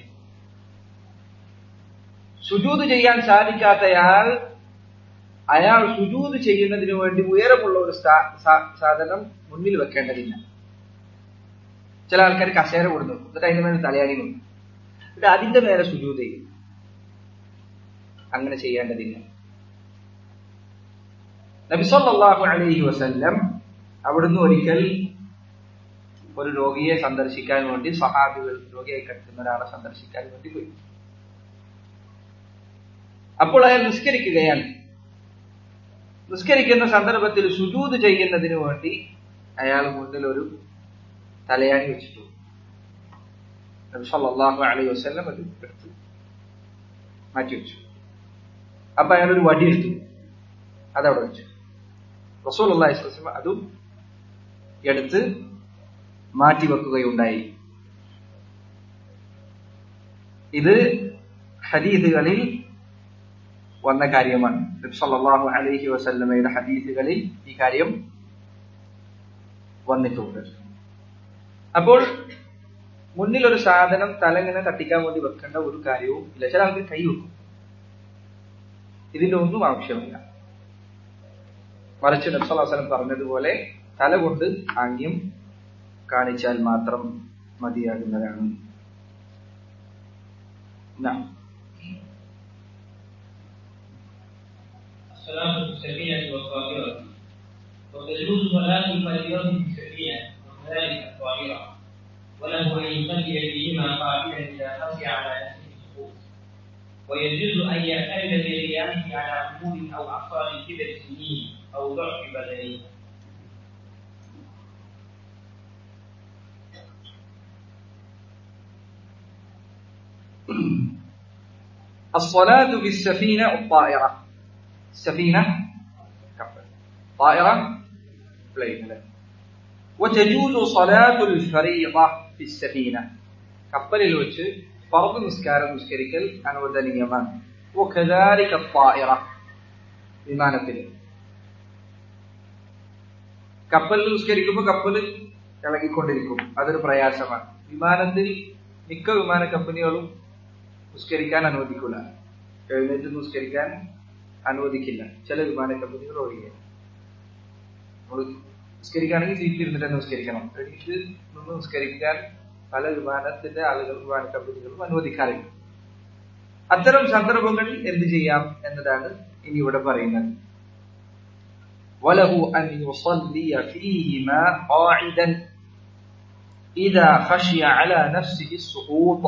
സുജൂത് ചെയ്യാൻ സാധിക്കാത്തയാൾ അയാൾ സുജൂത് ചെയ്യുന്നതിന് വേണ്ടി ഉയരമുള്ള ഒരു സ്ഥാ- സാ- സാധനം മുന്നിൽ വെക്കേണ്ടതില്ല ചില ആൾക്കാർ കസേര കൊടുത്തു എന്നിട്ട് അതിന്റെ മേലെ തലയാണി കൊണ്ടു എന്നിട്ട് അതിന്റെ മേലെ സുജൂത് ചെയ്യും അങ്ങനെ ചെയ്യേണ്ടതില്ല നബിസല്ലാഹു അലൈഹി വസല്ലം അവിടുന്ന് ഒരിക്കൽ ഒരു രോഗിയെ സന്ദർശിക്കാൻ വേണ്ടി സഹാബികൾ രോഗിയായി കിടക്കുന്ന ഒരാളെ സന്ദർശിക്കാൻ വേണ്ടി പോയി അപ്പോൾ അയാൾ നിസ്കരിക്കുകയാണ് നിസ്കരിക്കുന്ന സന്ദർഭത്തിൽ സുജൂത് ചെയ്യുന്നതിന് വേണ്ടി അയാൾ മുന്നിൽ ഒരു തലയാണി വെച്ചിട്ടു നബി സല്ലല്ലാഹു അലൈഹി വസല്ലം അത് എടുത്തു മാറ്റി വെച്ചു അപ്പൊ അയാൾ ഒരു വടി എടുത്തു അതവിടെ വെച്ചു റസൂൽ അള്ളാഹിസ്ലം അതും എടുത്ത് മാറ്റി വെക്കുകയുണ്ടായി ഇത് ഹദീദുകളിൽ വന്ന കാര്യമാണ് നബി സല്ലല്ലാഹു അലൈഹി വസല്ലമയുടെ ഹദീസുകളിൽ ഈ കാര്യം വന്നിട്ടുണ്ട് അപ്പോൾ മുന്നിൽ ഒരു സാധനം തലങ്ങനെ തട്ടിക്കാൻ വേണ്ടി വെക്കേണ്ട ഒരു കാര്യവും ഇല്ല ചില ആൾക്ക് കൈ വെക്കും ഇതിന്റെ ഒന്നും ആവശ്യമില്ല മറിച്ച് നബ്സലാസനം പറഞ്ഞതുപോലെ തല കൊണ്ട് ആംഗ്യം കാണിച്ചാൽ മാത്രം മതിയാകുന്നതാണ് نعم الصلاة في السرية والطائرة وتجوز صلاة الفريضة في السرية وكذلك الطائرة وله أن يصلي فيهما قائلا إذا خشي على نفسه السقوط ويجوز أن يعتمد في قيامه على أمور أو أعصاب كبر سنين أو ضعف بدنه الصلاة في السفينة الطائرة السفينة كفر طائرة plane وتجوز صلاة الفريضة في السفينة കപ്പലിൽ വെച്ച് ഫർദ് നിസ്കാരം നിസ്കരിക്കൽ അനുവദനീയമാണ് وكذلك الطائرة വിമാനത്തിൽ കപ്പലിൽ നിസ്കരിക്കുമ്പോൾ കപ്പൽ ഇളകിക്കൊണ്ടിരിക്കും അതൊരു പ്രയാസമാണ് വിമാനത്തിൽ മിക്ക വിമാന കമ്പനികളും നിസ്കരിക്കാൻ അനുവദിക്കില്ല എഴുന്നേറ്റ് നിസ്കരിക്കാൻ അനുവദിക്കില്ല ചില വിമാന കമ്പനികൾ ഒഴികെ നമ്മൾ നിസ്കരിക്കുകയാണെങ്കിൽ സീറ്റിൽ ഇരുന്നിട്ട് തന്നെ നിസ്കരിക്കണം എഴുന്നേറ്റ് നിന്ന് നിസ്കരിക്കാൻ പല വിമാനത്തിന്റെ ആളുകൾ വിമാന കമ്പനികളും അനുവദിക്കാറില്ല അത്തരം സന്ദർഭങ്ങളിൽ എന്ത് ചെയ്യാം എന്നതാണ് ഇനി ഇവിടെ പറയുന്നത് وله أن يصلي فيهما قاعدا إذا خشي على نفسه السقوط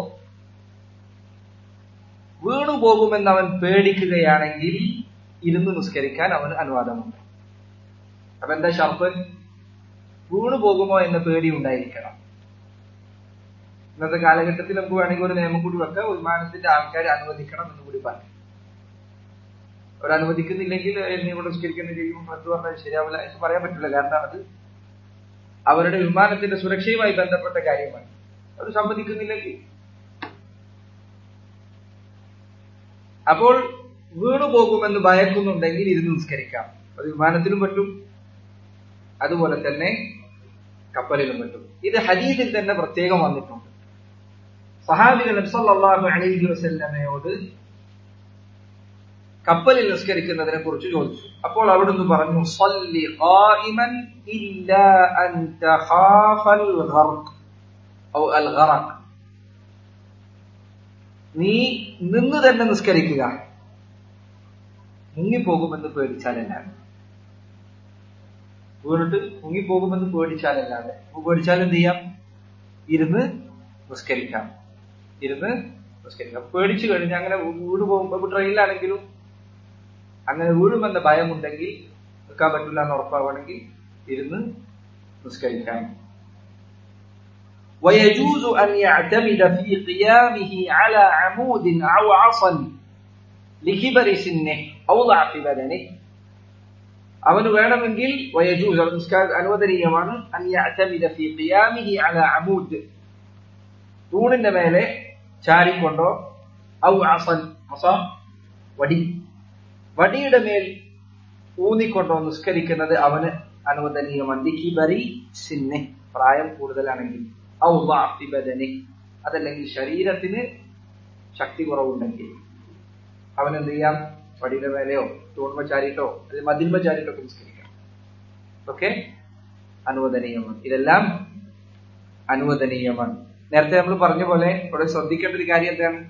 വീണു പോകുമെന്ന് അവൻ പേടിക്കുകയാണെങ്കിൽ ഇരുന്ന് നിസ്കരിക്കാൻ അവന് അനുവാദമുണ്ട് അപ്പൊ എന്താ ഷർത്ത് വീണു പോകുമോ എന്ന പേടി ഉണ്ടായിരിക്കണം ഇന്നത്തെ കാലഘട്ടത്തിൽ നമുക്ക് വേണമെങ്കിൽ ഒരു നിയമം കൂടി വെക്കാം വിമാനത്തിന്റെ ആൾക്കാർ അനുവദിക്കണം എന്ന് കൂടി പറയും അവർ അനുവദിക്കുന്നില്ലെങ്കിൽ എന്നെ ഇവിടെ നിസ്കരിക്കേണ്ടി ചെയ്യും എന്ന് പറഞ്ഞാൽ ശരിയാവില്ല എന്ന് പറയാൻ പറ്റില്ല കാരണം അത് അവരുടെ വിമാനത്തിന്റെ സുരക്ഷയുമായി ബന്ധപ്പെട്ട കാര്യമാണ് അവർ സമ്മതിക്കുന്നില്ലെങ്കിൽ അപ്പോൾ വീണു പോകുമെന്ന് ഭയക്കുന്നുണ്ടെങ്കിൽ ഇരുന്ന് നിസ്കരിക്കാം അത് വിമാനത്തിലും പറ്റും അതുപോലെ തന്നെ കപ്പലിലും പറ്റും ഇത് ഹദീദിൽ തന്നെ പ്രത്യേകം വന്നിട്ടുണ്ട് സഹാബികൾ സല്ലല്ലാഹു അലൈഹി വസല്ലമയോട് കപ്പലിൽ നിസ്കരിക്കുന്നതിനെ കുറിച്ച് ചോദിച്ചു അപ്പോൾ അവിടുന്ന് പറഞ്ഞു സല്ലി ഖായിമൻ ഇല്ലാ അൻ തഖാഫൽ ഗർഖ് ഔ അൽ ഗറഖ് നീ നിന്ന് തന്നെ നിസ്കരിക്കുക മുങ്ങിപ്പോകുമെന്ന് പേടിച്ചാലല്ലാതെ വീണിട്ട് മുങ്ങിപ്പോകുമെന്ന് പേടിച്ചാലല്ലാതെ പേടിച്ചാൽ എന്ത് ചെയ്യാം ഇരുന്ന് നിസ്കരിക്കാം ഇരുന്ന് നിസ്കരിക്കാം പേടിച്ചു കഴിഞ്ഞാൽ അങ്ങനെ വീട് പോകുമ്പോൾ ട്രെയിനിലാണെങ്കിലും അങ്ങനെ വീഴുമെന്ന ഭയമുണ്ടെങ്കിൽ നിൽക്കാൻ പറ്റില്ല എന്ന് ഉറപ്പാവണമെങ്കിൽ ഇരുന്ന് നിസ്കരിക്കാം ويجوز أن يعتمد في قيامه على عمود أو عصا لكبر سنه أو ضعف بدنه അവന് വേണമെങ്കിൽ വയജൂസ് അവൻ നിസ്കാര അനുവദനീയമാണ് അൻ യഅ്തമിദ ഫീ ഖിയാമിഹി അലാ അമൂദ് തൂണിന്റെ മേലെ ചാരിക്കൊണ്ടോ ഔ അസൻ അസ വടി വടിയുടെ മേൽ ഊന്നിക്കൊണ്ടോ നിസ്കരിക്കുന്നത് അവന് അനുവദനീയമാണ് ലിഖിബരി സിന്നെ പ്രായം കൂടുതലാണെങ്കിൽ ഔ ضعف ബദനി അതല്ലെങ്കിൽ ശരീരത്തിന് ശക്തി കുറവുണ്ടെങ്കിൽ അവൻ എന്ത് ചെയ്യാം വടിയുടെ മേലെയോ തൂൺമ ചാരിട്ടോ അല്ലെങ്കിൽ മതിൽമ ചാരിട്ടോ ഒക്കെ നിസ്കരിക്കാം ഓക്കെ അനുവദനീയമാണ് ഇതെല്ലാം അനുവദനീയമാണ് നേരത്തെ നമ്മൾ പറഞ്ഞ പോലെ ഇവിടെ ശ്രദ്ധിക്കേണ്ട ഒരു കാര്യം എന്താണ്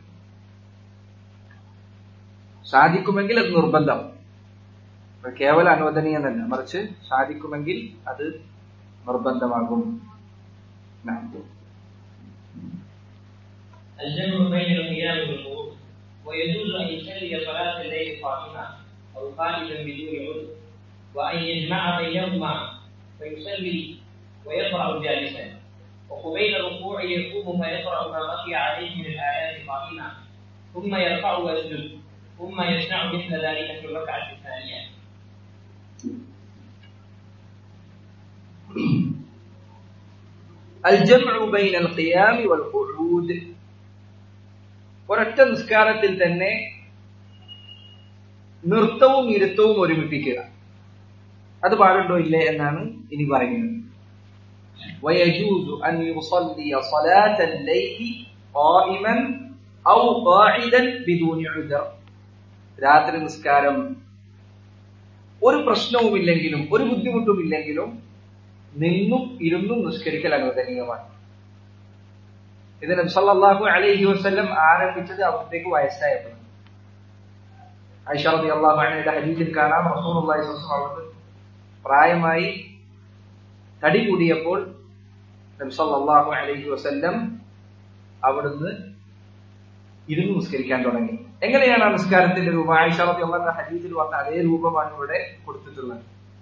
സാധിക്കുമെങ്കിൽ അത് നിർബന്ധം കേവല അനുവദനീയെന്നല്ല മറിച്ച് സാധിക്കുമെങ്കിൽ അത് നിർബന്ധമാകും الجمع بين القيام والقعود ويجوز أن يصلي صلاة الليل قائما أو قائما بدون عذر وأن يجمع بينهما فيصلي ويقرأ جالسا وقبيل الركوع يقوم فيقرأ ما بقي عليه من الآيات قائما ثم يرفع ويسجد ثم يصنع مثل ذلك في الركعة الثانية الجمع بين القيام والقعود ഒരൊറ്റ നിസ്കാരത്തിൽ തന്നെ നൃത്തവും ഇരുത്തവും ഒരുമിപ്പിക്കുക അത് പാടുണ്ടോ ഇല്ലേ എന്നാണ് ഇനി പറയുന്നത് ويجوز أن يصلي صلاة الليل قائما أو قاعدا بدون عذر രാത്രി നിസ്കാരം ഒരു പ്രശ്നവുമില്ലെങ്കിലും ഒരു ബുദ്ധിമുട്ടുമില്ലെങ്കിലും നിന്നും ഇരുന്നും നിസ്കരിക്കൽ അനുവദനീയമാണ് ഇത് നബ്സല്ലാഹു അലൈഹി വസ്ല്ലം ആരംഭിച്ചത് അവിടത്തേക്ക് വയസ്സായപ്പോൾ ഐഷറബി അള്ളാഹു അലയുടെ ഹരീജിൽ കാണാം റസൂൽ അള്ളാഹി വസ്ലം അവിടുന്ന് പ്രായമായി തടി കൂടിയപ്പോൾ നബ്സല്ലാഹു അലൈഹി വസ്ല്ലം അവിടുന്ന് ഇരുന്ന് നിസ്കരിക്കാൻ തുടങ്ങി എങ്ങനെയാണ് ആ നിസ്കാരത്തിന്റെ രൂപം ആയിഷറബി അള്ളാഹുടെ ഹരീജിൽ വന്ന അതേ രൂപമാണ് ഇവിടെ കൊടുത്തിട്ടുള്ളത്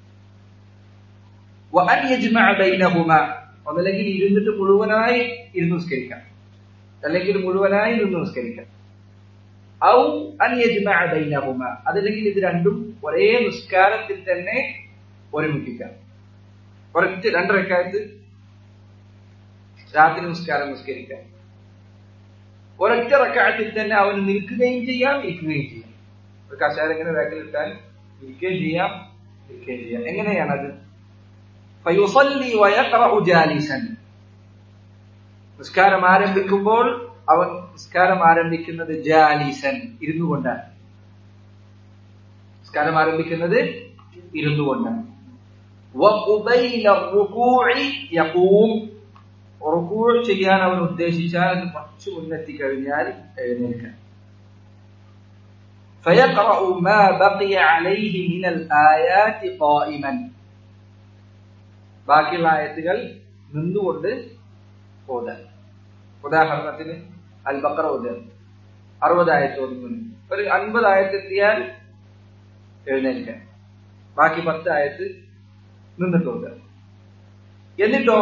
وأن يجمع بينهما ഒന്നല്ലെങ്കിൽ ഇരുന്നിട്ട് മുഴുവനായി ഇരുന്ന് നിസ്കരിക്കാം അല്ലെങ്കിൽ മുഴുവനായി ഇരുന്ന് നിസ്കരിക്കാം ഔ അൻ യജ്മഅ ബൈനഹുമ അതല്ലെങ്കിൽ ഇത് രണ്ടും ഒരേ നിസ്കാരത്തിൽ തന്നെ ഒരുമിപ്പിക്കാം ഒരൊറ്റ രണ്ടരക്കാലത്ത് രാത്രി നിസ്കാരം നിസ്കരിക്കാം ഒരൊറ്റ റക്കാലത്തിൽ തന്നെ അവന് നിൽക്കുകയും ചെയ്യാം ഇരിക്കുകയും ചെയ്യാം ഒരു കസേര ഇങ്ങനെ ബാക്കിലിട്ടാൽ ഇരിക്കുകയും ചെയ്യാം ഇരിക്കുകയും ചെയ്യാം എങ്ങനെയാണത് ഫയുസല്ലി വയഖറഉ ജാലിസൻ നിസ്കാരം ആരംഭിക്കുമ്പോൾ അവൻ നിസ്കാരം ആരംഭിക്കുന്നത് ജാലിസൻ ഇരുന്നു കൊണ്ടാണ് നിസ്കാരം ആരംഭിക്കുന്നത് ഇരുന്നു കൊണ്ടാണ് وقبيل الركوع يقوم റുക്കൂൾ ചെയ്യാൻ അവൻ ഉദ്ദേശിച്ചാൽ അത് കുറച്ച് മുന്നെത്തി കഴിഞ്ഞാൽ എഴുന്നേൽക്കാൻ فيقرأ ما بقي عليه من الآيات قائما ബാക്കിയുള്ള ആയത്തുകൾ നിന്നുകൊണ്ട് ഓതാൻ ഉദാഹരണത്തിന് അൽ ബക്കറ ഓതുക അറുപത് ആയത്ത് ഓതുന്നു ഒരു അൻപത് ആയത്തെത്തിയാൽ എഴുന്നേൽക്കാൻ ബാക്കി പത്ത് ആയത്ത് നിന്നിട്ട് ഓതുക എന്നിട്ടോ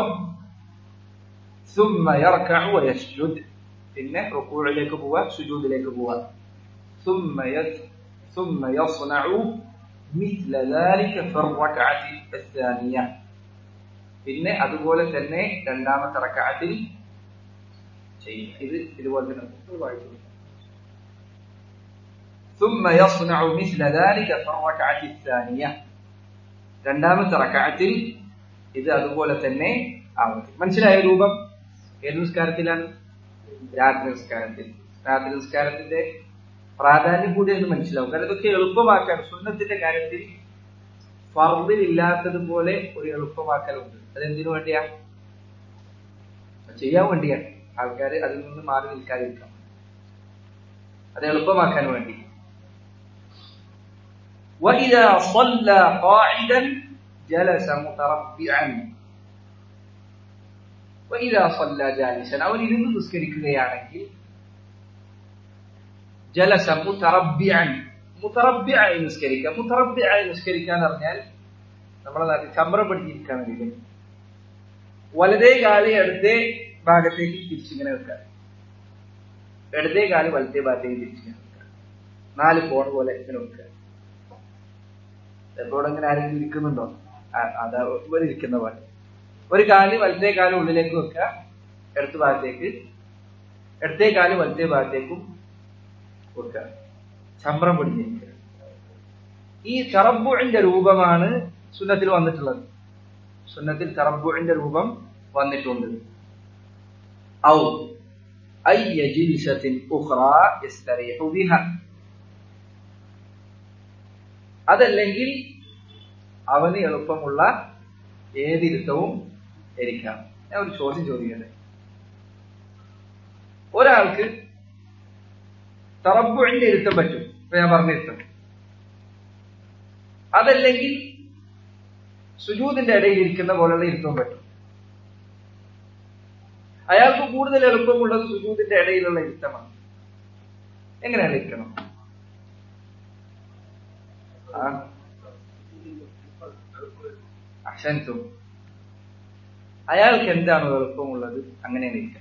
ثم يركع ويسجد പിന്നെ റുക്കൂഴിലേക്ക് പോവുക സുജൂദിലേക്ക് പോവുക ثم يس ثم يصنع مثل ذلك في الركعة الثانية പിന്നെ അതുപോലെ തന്നെ രണ്ടാമത്തെ റക്അത്തിൽ ചെയ്യും ഇത് ഇതുപോലെ തന്നെ വായിച്ചു ثم يصنع مثل ذلك في الركعة الثانية രണ്ടാമത്തെ റക്അത്തിൽ ഇത് അതുപോലെ തന്നെ ആവർത്തിക്കും മനസ്സിലായ രൂപം ഏത് നിസ്കാരത്തിലാണ് രാത്രി നിസ്കാരത്തിൽ രാത്രി നിസ്കാരത്തിന്റെ പ്രാധാന്യം കൂടി എന്ന് മനസ്സിലാവും കാരണം ഇതൊക്കെ എളുപ്പമാക്കാൻ സുന്നത്തിന്റെ കാര്യത്തിൽ ഫർദിൽ ഇല്ലാത്തതുപോലെ ഒരു എളുപ്പമാക്കലുണ്ട് അതെന്തിനു വേണ്ടിയാ ചെയ്യാൻ വേണ്ടിയാണ് ആൾക്കാർ അതിൽ നിന്ന് മാറി നിൽക്കാതിരിക്കാം അത് എളുപ്പമാക്കാൻ വേണ്ടി وإذا صلى قاعدا جلس متربعا وإذا صلى جالسا അവൻ ഇരുന്ന് നിസ്കരിക്കുകയാണെങ്കിൽ ജലസ മുതറബ്ബിഅൻ മുതറബ്ബിഅയി നിസ്കരിക്കുക മുതറബ്ബിഅയി നിസ്കരിക്കുക എന്ന് പറഞ്ഞാൽ നമ്മളെ നാട്ടിൽ ചമ്രം പിടിച്ചിരിക്കാൻ വേണ്ടി വലതേ കാലി ഇടതേ ഭാഗത്തേക്ക് തിരിച്ചിങ്ങനെ വെക്കുക ഇടതേ കാല് വലത്തേ ഭാഗത്തേക്ക് തിരിച്ചിങ്ങനെ വെക്കുക നാല് കോൺ പോലെ ഇങ്ങനെ വെക്കുക എപ്പോഴും ഇങ്ങനെ ആരെങ്കിലും ഇരിക്കുന്നുണ്ടോ അതാ ഇവർ ഇരിക്കുന്ന പോലെ ഒരു കാല് വലത്തേ കാല് ഉള്ളിലേക്ക് വെക്കുക ഇടത്ത് ഭാഗത്തേക്ക് ഇടത്തേ കാല് വലത്തേ ഭാഗത്തേക്കും വെക്കുക ചമ്രം പിടിഞ്ഞിരിക്കുക ഈ തറബുഴിന്റെ രൂപമാണ് സുന്നത്തിൽ വന്നിട്ടുള്ളത് സുന്നത്തിൽ തറബുഴിന്റെ രൂപം വന്നിട്ടുണ്ട് ഔ أي جلسة أخرى يستريح بها അതല്ലെങ്കിൽ അവന് എളുപ്പമുള്ള ഏതിരുത്തവും ഇരിക്കാം ഞാൻ ഒരു ചോദ്യം ചോദിക്കട്ടെ ഒരാൾക്ക് തറബുഴിന്റെ ഇരുത്തം പറ്റും ഇപ്പൊ ഞാൻ പറഞ്ഞിരുത്തം അതല്ലെങ്കിൽ സുജൂദിന്റെ ഇടയിൽ ഇരിക്കുന്ന പോലുള്ള ഇരുത്തവും പറ്റും അയാൾക്ക് കൂടുതൽ എളുപ്പമുള്ളത് സുജൂദിന്റെ ഇടയിലുള്ള ഇരുത്തമാണ് എങ്ങനെയാണ് ഇരിക്കണം ആ അക്ഷൻസും അയാൾക്ക് എന്താണ് എളുപ്പമുള്ളത് അങ്ങനെ ഇരിക്കണം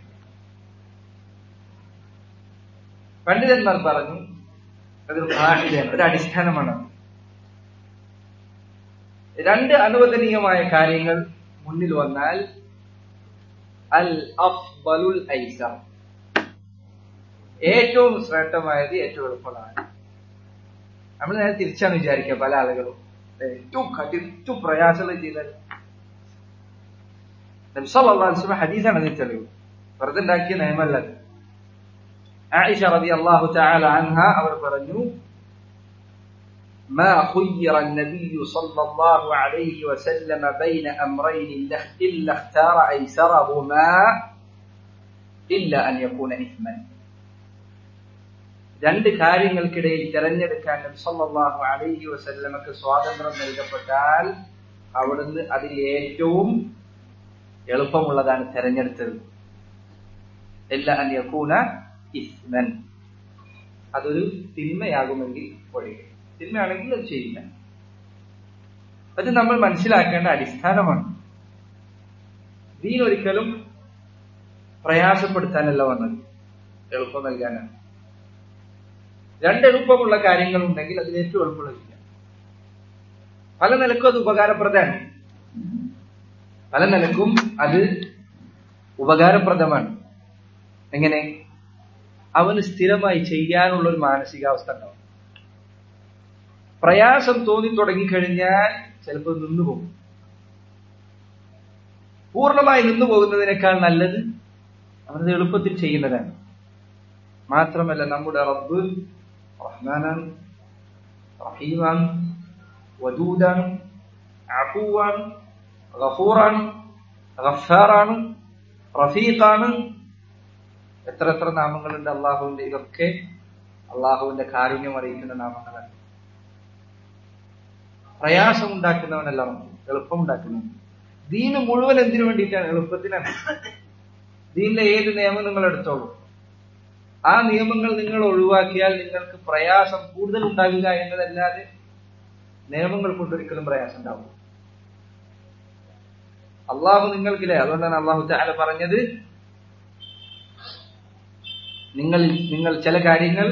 പണ്ഡിതന്മാർ പറഞ്ഞു അതൊരു ഭാഷയാണ് ഒരു അടിസ്ഥാനമാണ് രണ്ട് അനുവദനീയമായ കാര്യങ്ങൾ മുന്നിൽ വന്നാൽ അൽ അഫ്ബലുൽ ഐസർ ഏറ്റവും ശ്രേഷ്ഠമായത് ഏറ്റവും എളുപ്പമാണ് നമ്മൾ നേരെ തിരിച്ചാണ് വിചാരിക്കുക പല ആളുകളും ഏറ്റവും കഠിന ഏറ്റവും പ്രയാസങ്ങൾ ചെയ്താൽ നബ്സല്ലാസ്ലം ഹദീസാണ് അതിന് തെളിവ് വെറുതെ ഉണ്ടാക്കിയ നിയമല്ല ആയിഷ റബി അള്ളാഹു ചാല അൻഹ അവർ പറഞ്ഞു ما خير النبي صلى الله عليه وسلم بين أمرين إلا اختار أيسرهما إلا أن يكون إثما രണ്ട് കാര്യങ്ങൾക്കിടയിൽ തിരഞ്ഞെടുക്കാൻ സല്ലല്ലാഹു അലൈഹി വസല്ലമക്ക് സ്വാതന്ത്ര്യം നൽകപ്പെട്ടാൽ അവിടുന്ന് അതിൽ ഏറ്റവും എളുപ്പമുള്ളതാണ് തിരഞ്ഞെടുത്തത് എല്ലാ അന്യക്കൂന ഇസ്മൻ അതൊരു തിന്മയാകുമെങ്കിൽ ഒഴികെ തിന്മയാണെങ്കിൽ അത് ചെയ്യില്ല അത് നമ്മൾ മനസ്സിലാക്കേണ്ട അടിസ്ഥാനമാണ് ദീൻ ഒരിക്കലും പ്രയാസപ്പെടുത്താനല്ല വന്നത് എളുപ്പം നൽകാനാണ് രണ്ട് എളുപ്പമുള്ള കാര്യങ്ങൾ ഉണ്ടെങ്കിൽ അതിൽ ഏറ്റവും എളുപ്പമുള്ള ചെയ്യാം പല നിലക്കും അത് ഉപകാരപ്രദമാണ് പല നിലക്കും അത് ഉപകാരപ്രദമാണ് എങ്ങനെ അവന് സ്ഥിരമായി ചെയ്യാനുള്ള ഒരു മാനസികാവസ്ഥ ഉണ്ടാവും പ്രയാസം തോന്നി തുടങ്ങിക്കഴിഞ്ഞാൽ ചിലപ്പോൾ നിന്നു പോകും പൂർണ്ണമായി നിന്നു പോകുന്നതിനേക്കാൾ നല്ലത് അവനത് എളുപ്പത്തിൽ ചെയ്യുന്നതാണ് മാത്രമല്ല നമ്മുടെ റബ്ബ് റഹ്മാനാണ് റഹീമാണ് വദൂദാണ് അഫൂവാണ് ഗഫൂറാണ് ഗഫാറാണ് റഫീഖാണ് എത്ര എത്ര നാമങ്ങളുണ്ട് അള്ളാഹുവിന്റെ ഇതൊക്കെ അള്ളാഹുവിന്റെ കാരുണ്യം അറിയിക്കുന്ന നാമങ്ങളാണ് പ്രയാസം ഉണ്ടാക്കുന്നവനല്ല റബ്ബ് എളുപ്പം ഉണ്ടാക്കുന്നവൻ ദീന് മുഴുവൻ എന്തിനു വേണ്ടിയിട്ടാണ് എളുപ്പത്തിനാണ് ദീനിലെ ഏത് നിയമം നിങ്ങൾ എടുത്തോളൂ ആ നിയമങ്ങൾ നിങ്ങൾ ഒഴിവാക്കിയാൽ നിങ്ങൾക്ക് പ്രയാസം കൂടുതൽ ഉണ്ടാകുക എന്നതല്ലാതെ നിയമങ്ങൾ കൊണ്ടൊരിക്കലും പ്രയാസം ഉണ്ടാവും അള്ളാഹു നിങ്ങൾക്കില്ലേ അതുകൊണ്ടാണ് അള്ളാഹു താല പറഞ്ഞത് നിങ്ങൾ നിങ്ങൾ ചില കാര്യങ്ങൾ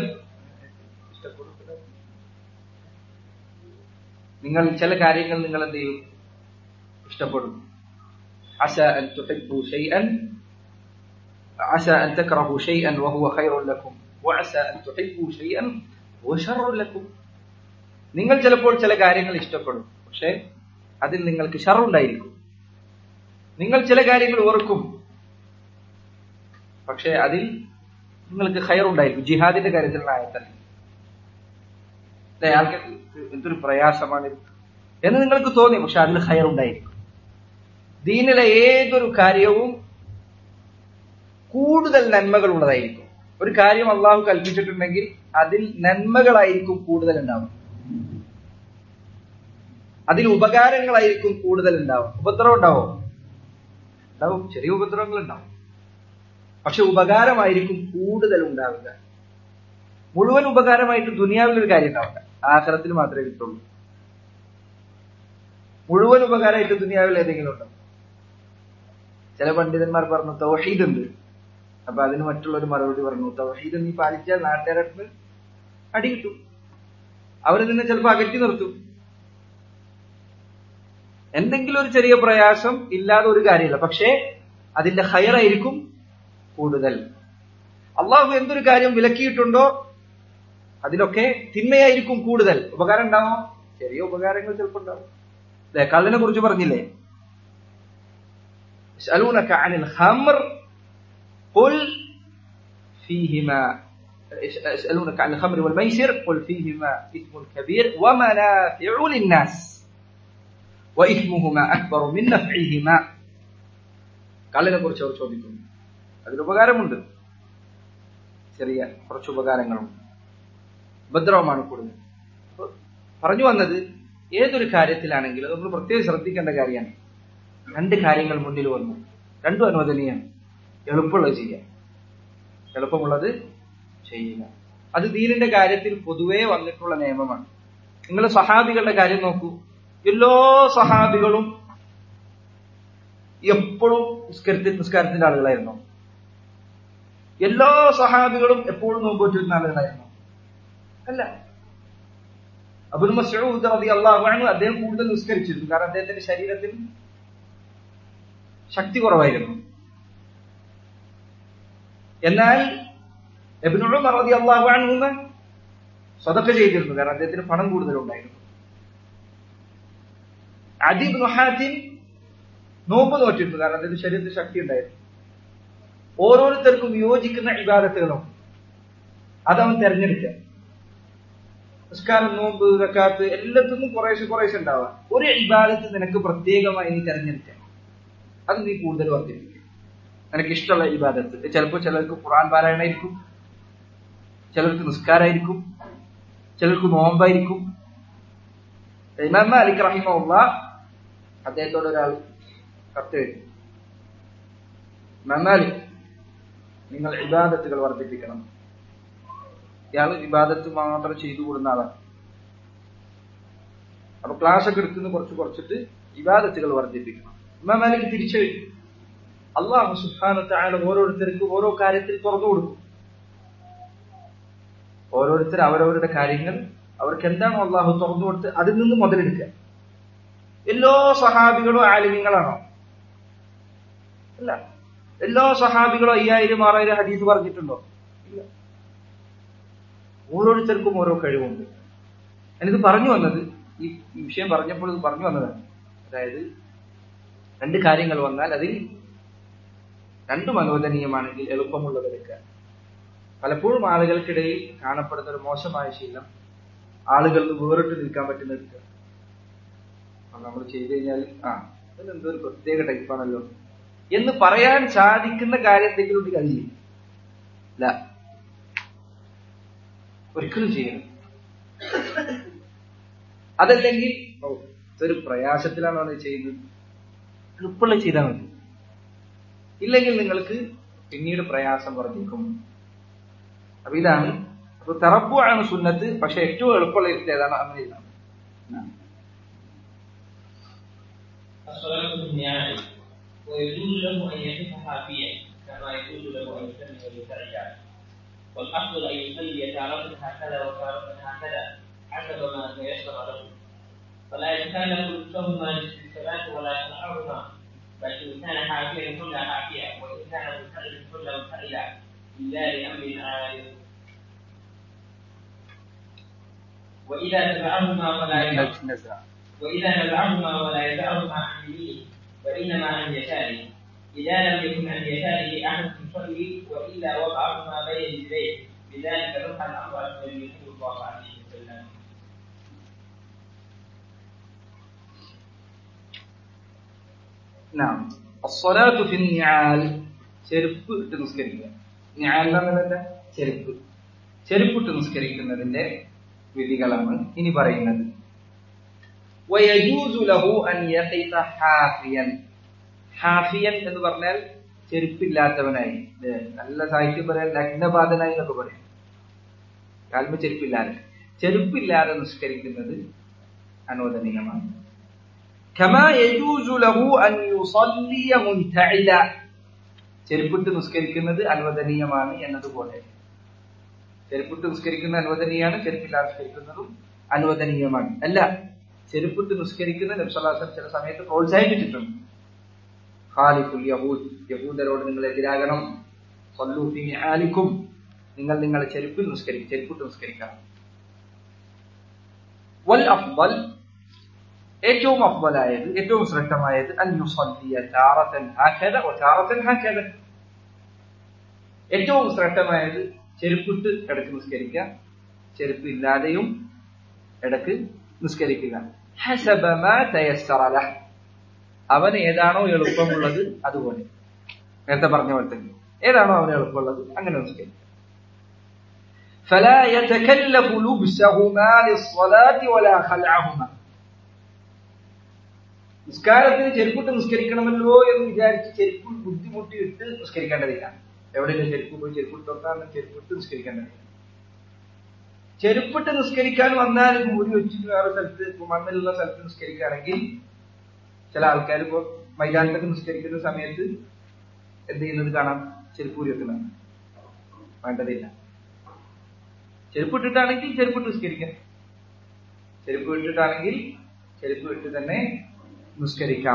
നിങ്ങൾ ചില കാര്യങ്ങൾ നിങ്ങൾ എന്ത് ചെയ്യും ഇഷ്ടപ്പെടും അസ അൻ തുഹിബ്ബു ഷൈഅൻ عسى أن تكرهوا شيئا وهو خير لكم وعسى أن تحبوا شيئا وهو شر لكم നിങ്ങൾ ചിലപ്പോൾ ചില കാര്യങ്ങൾ ഇഷ്ടപ്പെടും പക്ഷെ അതിൽ നിങ്ങൾക്ക് ഷറുണ്ടായിരിക്കും നിങ്ങൾ ചില കാര്യങ്ങൾ ഓർക്കും പക്ഷെ അതിൽ നിങ്ങൾക്ക് ഖയറുണ്ടായിരിക്കും ജിഹാദിന്റെ കാര്യത്തിലുള്ള ആയത്തല്ല അയാൾക്ക് എന്തൊരു പ്രയാസമാണ് എന്ന് നിങ്ങൾക്ക് തോന്നി പക്ഷെ അതിൽ ഖയറുണ്ടായിരിക്കും ദീനിലെ ഏതൊരു കാര്യവും കൂടുതൽ നന്മകൾ ഉള്ളതായിരിക്കും ഒരു കാര്യം അള്ളാഹു കൽപ്പിച്ചിട്ടുണ്ടെങ്കിൽ അതിൽ നന്മകളായിരിക്കും കൂടുതൽ ഉണ്ടാവും അതിൽ ഉപകാരങ്ങളായിരിക്കും കൂടുതൽ ഉണ്ടാവും ഉപദ്രവം ഉണ്ടാവും ഉണ്ടാവും ചെറിയ ഉപദ്രവങ്ങൾ ഉണ്ടാവും പക്ഷെ ഉപകാരമായിരിക്കും കൂടുതൽ ഉണ്ടാവുക മുഴുവൻ ഉപകാരമായിട്ട് ദുനിയാവിലൊരു കാര്യം ഉണ്ടാവില്ല ആഖിറത്തിൽ മാത്രമേ കിട്ടുള്ളൂ മുഴുവൻ ഉപകാരമായിട്ട് ദുനിയാവിൽ ഏതെങ്കിലും ഉണ്ടാവും ചില പണ്ഡിതന്മാർ പറഞ്ഞു തൗഹീദ് ഉണ്ട് അപ്പൊ അതിന് മറ്റുള്ളൊരു മറുപടി പറഞ്ഞു തൗഹീദ് നീ പാലിച്ചാൽ നാട്ടുകാരത്തിന് അടി കിട്ടും അവര് നിന്നെ ചിലപ്പോൾ അകറ്റി നിർത്തും എന്തെങ്കിലും ഒരു ചെറിയ പ്രയാസം ഇല്ലാതെ ഒരു കാര്യമില്ല പക്ഷേ അതിന്റെ ഹയറായിരിക്കും കൂടുതൽ അള്ളാഹു എന്തൊരു കാര്യം വിലക്കിയിട്ടുണ്ടോ അതിലൊക്കെ തിന്മയായിരിക്കും കൂടുതൽ ഉപകാരം ഉണ്ടാവോ ചെറിയ ഉപകാരങ്ങൾ ചിലപ്പോൾ ഉണ്ടാവും അല്ലെ കള്ളിനെ കുറിച്ച് പറഞ്ഞില്ലേ يسألونك عن الخمر قل فيهما يسألونك عن الخمر والميسر قل فيهما إثم كبير ومنافع للناس وإثمهما أكبر من نفعهما കള്ളിനെ കുറിച്ച് അവർ ചോദിക്കുന്നു അതിൽ ഉപകാരമുണ്ട് ചെറിയ കുറച്ച് ഉപകാരങ്ങളുണ്ട് ഉപദ്രവമാണ് കൂടുതൽ പറഞ്ഞു വന്നത് ഏതൊരു കാര്യത്തിലാണെങ്കിലും നമ്മൾ പ്രത്യേകം ശ്രദ്ധിക്കേണ്ട കാര്യമാണ് രണ്ട് കാര്യങ്ങൾ മുന്നിൽ വന്നു രണ്ടും അനുവദനീയാണ് എളുപ്പമുള്ളത് ചെയ്യാം എളുപ്പമുള്ളത് ചെയ്യുക അത് ദീനിന്റെ കാര്യത്തിൽ പൊതുവേ വന്നിട്ടുള്ള നിയമമാണ് നിങ്ങൾ സഹാബികളുടെ കാര്യം നോക്കൂ എല്ലാ സഹാബികളും എപ്പോഴും നിസ്കരിച്ച നിസ്കാരത്തിന്റെ ആളുകളായിരുന്നു എല്ലാ സഹാബികളും എപ്പോഴും നോമ്പോറ്റിരുന്ന ആളുകളായിരുന്നു അല്ല അബുൽ മസൂദ് റതി അള്ളാഹു അദ്ദേഹം കൂടുതൽ നിസ്കരിച്ചിരുന്നു കാരണം അദ്ദേഹത്തിന്റെ ശരീരത്തിൽ ശക്തി കുറവായിരുന്നു എന്നാൽ റതി അള്ളാഹു അൻഹുന്ന് സ്വതക്ക ചെയ്തിരുന്നു കാരണം അദ്ദേഹത്തിന് പണം കൂടുതലുണ്ടായിരുന്നു അദീബ് ഹാത്തിൻ നോമ്പ് നോറ്റിരുന്നു കാരണം അദ്ദേഹത്തിന് ശരീരത്തിൽ ശക്തി ഉണ്ടായിരുന്നു ഓരോരുത്തർക്കും യോജിക്കുന്ന ഇബാദത്തുകളും അതവൻ തെരഞ്ഞെടുക്കുക നിസ്കാരം നോമ്പ് വെക്കാത്ത് എല്ലാത്തിനും കുറേശ്ശെ കുറേശ്ശെ ഉണ്ടാവാം ഒരു ഇബാദത്ത് നിനക്ക് പ്രത്യേകമായി നീ തെരഞ്ഞെടുക്കുക അത് നീ കൂടുതൽ വർദ്ധിപ്പിക്കുക നിനക്ക് ഇഷ്ടമുള്ള ഇബാദത്ത് ചിലപ്പോൾ ചിലർക്ക് ഖുറാൻ പാരായണമായിരിക്കും ചിലർക്ക് നിസ്കാരമായിരിക്കും ചിലർക്ക് നോമ്പായിരിക്കും ഇമാം മാലിക് റഹിമുള്ള അദ്ദേഹത്തോട് ഒരാൾ കത്ത് എഴുതി ഇമാം മാലിക് നിങ്ങൾ ഇബാദത്തുകൾ വർദ്ധിപ്പിക്കണം ഇയാൾ ഇബാദത്ത് മാത്രം ചെയ്തു കൂടുന്ന ആളാണ് അപ്പൊ ക്ലാസ് ഒക്കെ എടുക്കുന്ന കുറച്ച് കുറച്ചിട്ട് ഇബാദത്തുകൾ വർദ്ധിപ്പിക്കണം ഇമാം മാലിക് തിരിച്ചെഴുതി അള്ളാഹു സുഹാനത്തെ അയാൾ ഓരോരുത്തർക്ക് ഓരോ കാര്യത്തിൽ തുറന്നു കൊടുക്കും ഓരോരുത്തർ അവരവരുടെ കാര്യങ്ങൾ അവർക്ക് എന്താണോ അള്ളാഹു തുറന്നു കൊടുത്ത് അതിൽ നിന്ന് മുതലെടുക്കുക എല്ലാ സഹാബികളും ആലിമ്യങ്ങളാണോ അല്ല എല്ലാ സഹാബികളും അയ്യായിരം ആറായിരം ഹദീസ് പറഞ്ഞിട്ടുണ്ടോ ഇല്ല ഓരോരുത്തർക്കും ഓരോ കഴിവുണ്ട് ഞാനിത് പറഞ്ഞു വന്നത് ഈ ഈ വിഷയം പറഞ്ഞപ്പോൾ ഇത് പറഞ്ഞു വന്നതാണ് അതായത് രണ്ട് കാര്യങ്ങൾ വന്നാൽ അതിൽ രണ്ടും അനുവദനീയമാണെങ്കിൽ എളുപ്പമുള്ളതെടുക്കുക പലപ്പോഴും ആളുകൾക്കിടയിൽ കാണപ്പെടുന്ന ഒരു മോശമായ ശീലം ആളുകൾക്ക് വേറിട്ട് നിൽക്കാൻ പറ്റുന്ന എടുക്കുക അപ്പൊ നമ്മൾ ചെയ്തു കഴിഞ്ഞാൽ ആ ഇതെന്തോ ഒരു പ്രത്യേക ടൈപ്പാണല്ലോ എന്ന് പറയാൻ സാധിക്കുന്ന കാര്യം എന്തെങ്കിലും ഉണ്ടെങ്കിൽ അത് ചെയ്യും ഇല്ല ഒരിക്കലും ചെയ്യണം അതല്ലെങ്കിൽ ഓ ഇതൊരു പ്രയാസത്തിലാണ് അത് ചെയ്യുന്നത് എളുപ്പമുള്ള ചെയ്താൽ മതി ഇല്ലെങ്കിൽ നിങ്ങൾക്ക് പിന്നീട് പ്രയാസം വർദ്ധിക്കും അപ്പൊ ഇതാണ് അപ്പൊ തെറപ്പു ആണ് സുന്നത്ത് പക്ഷെ ഏറ്റവും എളുപ്പമുള്ള ഇരുത്ത് ഏതാണ് അങ്ങനെ ഇതാണ് الصلاة بالنعال ويجوز له أن يقف حافيا كما يجوز له أن يسلم بالترجع والأفضل أن يصلي تارة هكذا وتارة هكذا حسب ما تيسر له فلا يتكلف لبسهما للصلاة ولا ينحرهما بل إن كان حافيا كل حافيا وإن كان متحلا كل متحلا إلا لأمر عارض وإذا تبعهما فلا ينحر نزع وإذا نزعهما ولا يدعهما عن يمينه وإنما عن يساره إذا لم يكن عن يساره أحد يصلي وإلا وضعهما بين يديه بذلك نصح الأمر النبي صلى الله عليه وسلم نعم الصلاة في النعال ചെരുപ്പ് ഇട്ട് നിസ്കരിക്കുക ഞാൻ പറഞ്ഞത് ചെരുപ്പ് ചെരുപ്പ് ഇട്ട് നിസ്കരിക്കുന്നതിന്റെ വിധികളാണ് ഇനി പറയുന്നത് ويجوز له أن يقف حافيا ഹാഫിയൻ എന്ന് പറഞ്ഞാൽ ചെരുപ്പില്ലാത്തവനായി ല്ലേ? നല്ല സാഹിത്യം പറയാൻ നഗ്നപാതനായി എന്നൊക്കെ പറയും കാൽമ ചെരുപ്പില്ലാതെ ചെരുപ്പില്ലാതെ നിസ്കരിക്കുന്നത് അനുവദനീയമാണ് كما يجوز له أن يصلي منتعلا ചെരുപ്പിട്ട് നിസ്കരിക്കുന്നത് അനുവദനീയമാണ് എന്നതുപോലെ ചെരുപ്പിട്ട് നിസ്കരിക്കുന്ന അനുവദനീയമാണ് ചെരുപ്പില്ലാതെ നിസ്കരിക്കുന്നതും അനുവദനീയമാണ് അല്ല ചെരുപ്പിട്ട് നിസ്കരിക്കുന്ന നബ്സല്ലാസം ചില സമയത്ത് പ്രോത്സാഹിപ്പിച്ചിട്ടുണ്ട് ഖാലിഫുൽ യഹൂദ് യഹൂദരോട് നിങ്ങൾ എതിരാകണം സല്ലു ഫി നിആലിക്കും നിങ്ങൾ നിങ്ങളെ ചെരുപ്പിൽ നിസ്കരിക്കും ചെരുപ്പിട്ട് നിസ്കരിക്കണം വൽ അഫ്ദൽ ഏറ്റവും അഫ്ദലായത് ഏറ്റവും ശ്രേഷ്ഠമായത് അൻ യുസല്ലിയ താറത്തൻ ഹാക്കദ വ താറത്തൻ ഹാക്കദ ഏറ്റവും ശ്രേഷ്ഠമായത് ചെരുപ്പിട്ട് ഇടക്ക് നിസ്കരിക്കുക ചെരുപ്പ് ഇല്ലാതെയും ഇടക്ക് നിസ്കരിക്കുക ഹസബ മാ തയസ്സറ ലഹ് അവന് ഏതാണോ എളുപ്പമുള്ളത് അതുപോലെ നേരത്തെ പറഞ്ഞ പോലെ തന്നെ ഏതാണോ അവന് എളുപ്പമുള്ളത് അങ്ങനെ നിസ്കരിക്കുക فلا يتكلف لبسهما للصلاة ولا خلعهما നിസ്കാരത്തിന് ചെരുപ്പിട്ട് നിസ്കരിക്കണമല്ലോ എന്ന് വിചാരിച്ച് ചെരുപ്പ് ബുദ്ധിമുട്ടിയിട്ട് നിസ്കരിക്കേണ്ടതില്ല എവിടെയെങ്കിലും ചെരുപ്പ് പോയി ചെരുപ്പിട്ട് തൊട്ടാൽ ചെരുപ്പിട്ട് നിസ്കരിക്കേണ്ടതില്ല ചെരുപ്പിട്ട് നിസ്കരിക്കാൻ വന്നാൽ മൂടി വെച്ചിട്ട് വേറെ സ്ഥലത്ത് ഇപ്പൊ മണ്ണിലുള്ള സ്ഥലത്ത് നിസ്കരിക്കുകയാണെങ്കിൽ ചില ആൾക്കാർ ഇപ്പോ മൈതാനത്തൊക്കെ നിസ്കരിക്കുന്ന സമയത്ത് എന്ത് ചെയ്യുന്നത് കാണാം ചെരുപ്പ് ഊരി വെക്കുന്നത് വേണ്ടതില്ല ചെരുപ്പ് ഇട്ടിട്ടാണെങ്കിൽ ചെരുപ്പിട്ട് നിസ്കരിക്കാം ചെരുപ്പ് ഇട്ടിട്ടാണെങ്കിൽ ചെരുപ്പ് ഇട്ട് തന്നെ നിസ്കരിക്കാം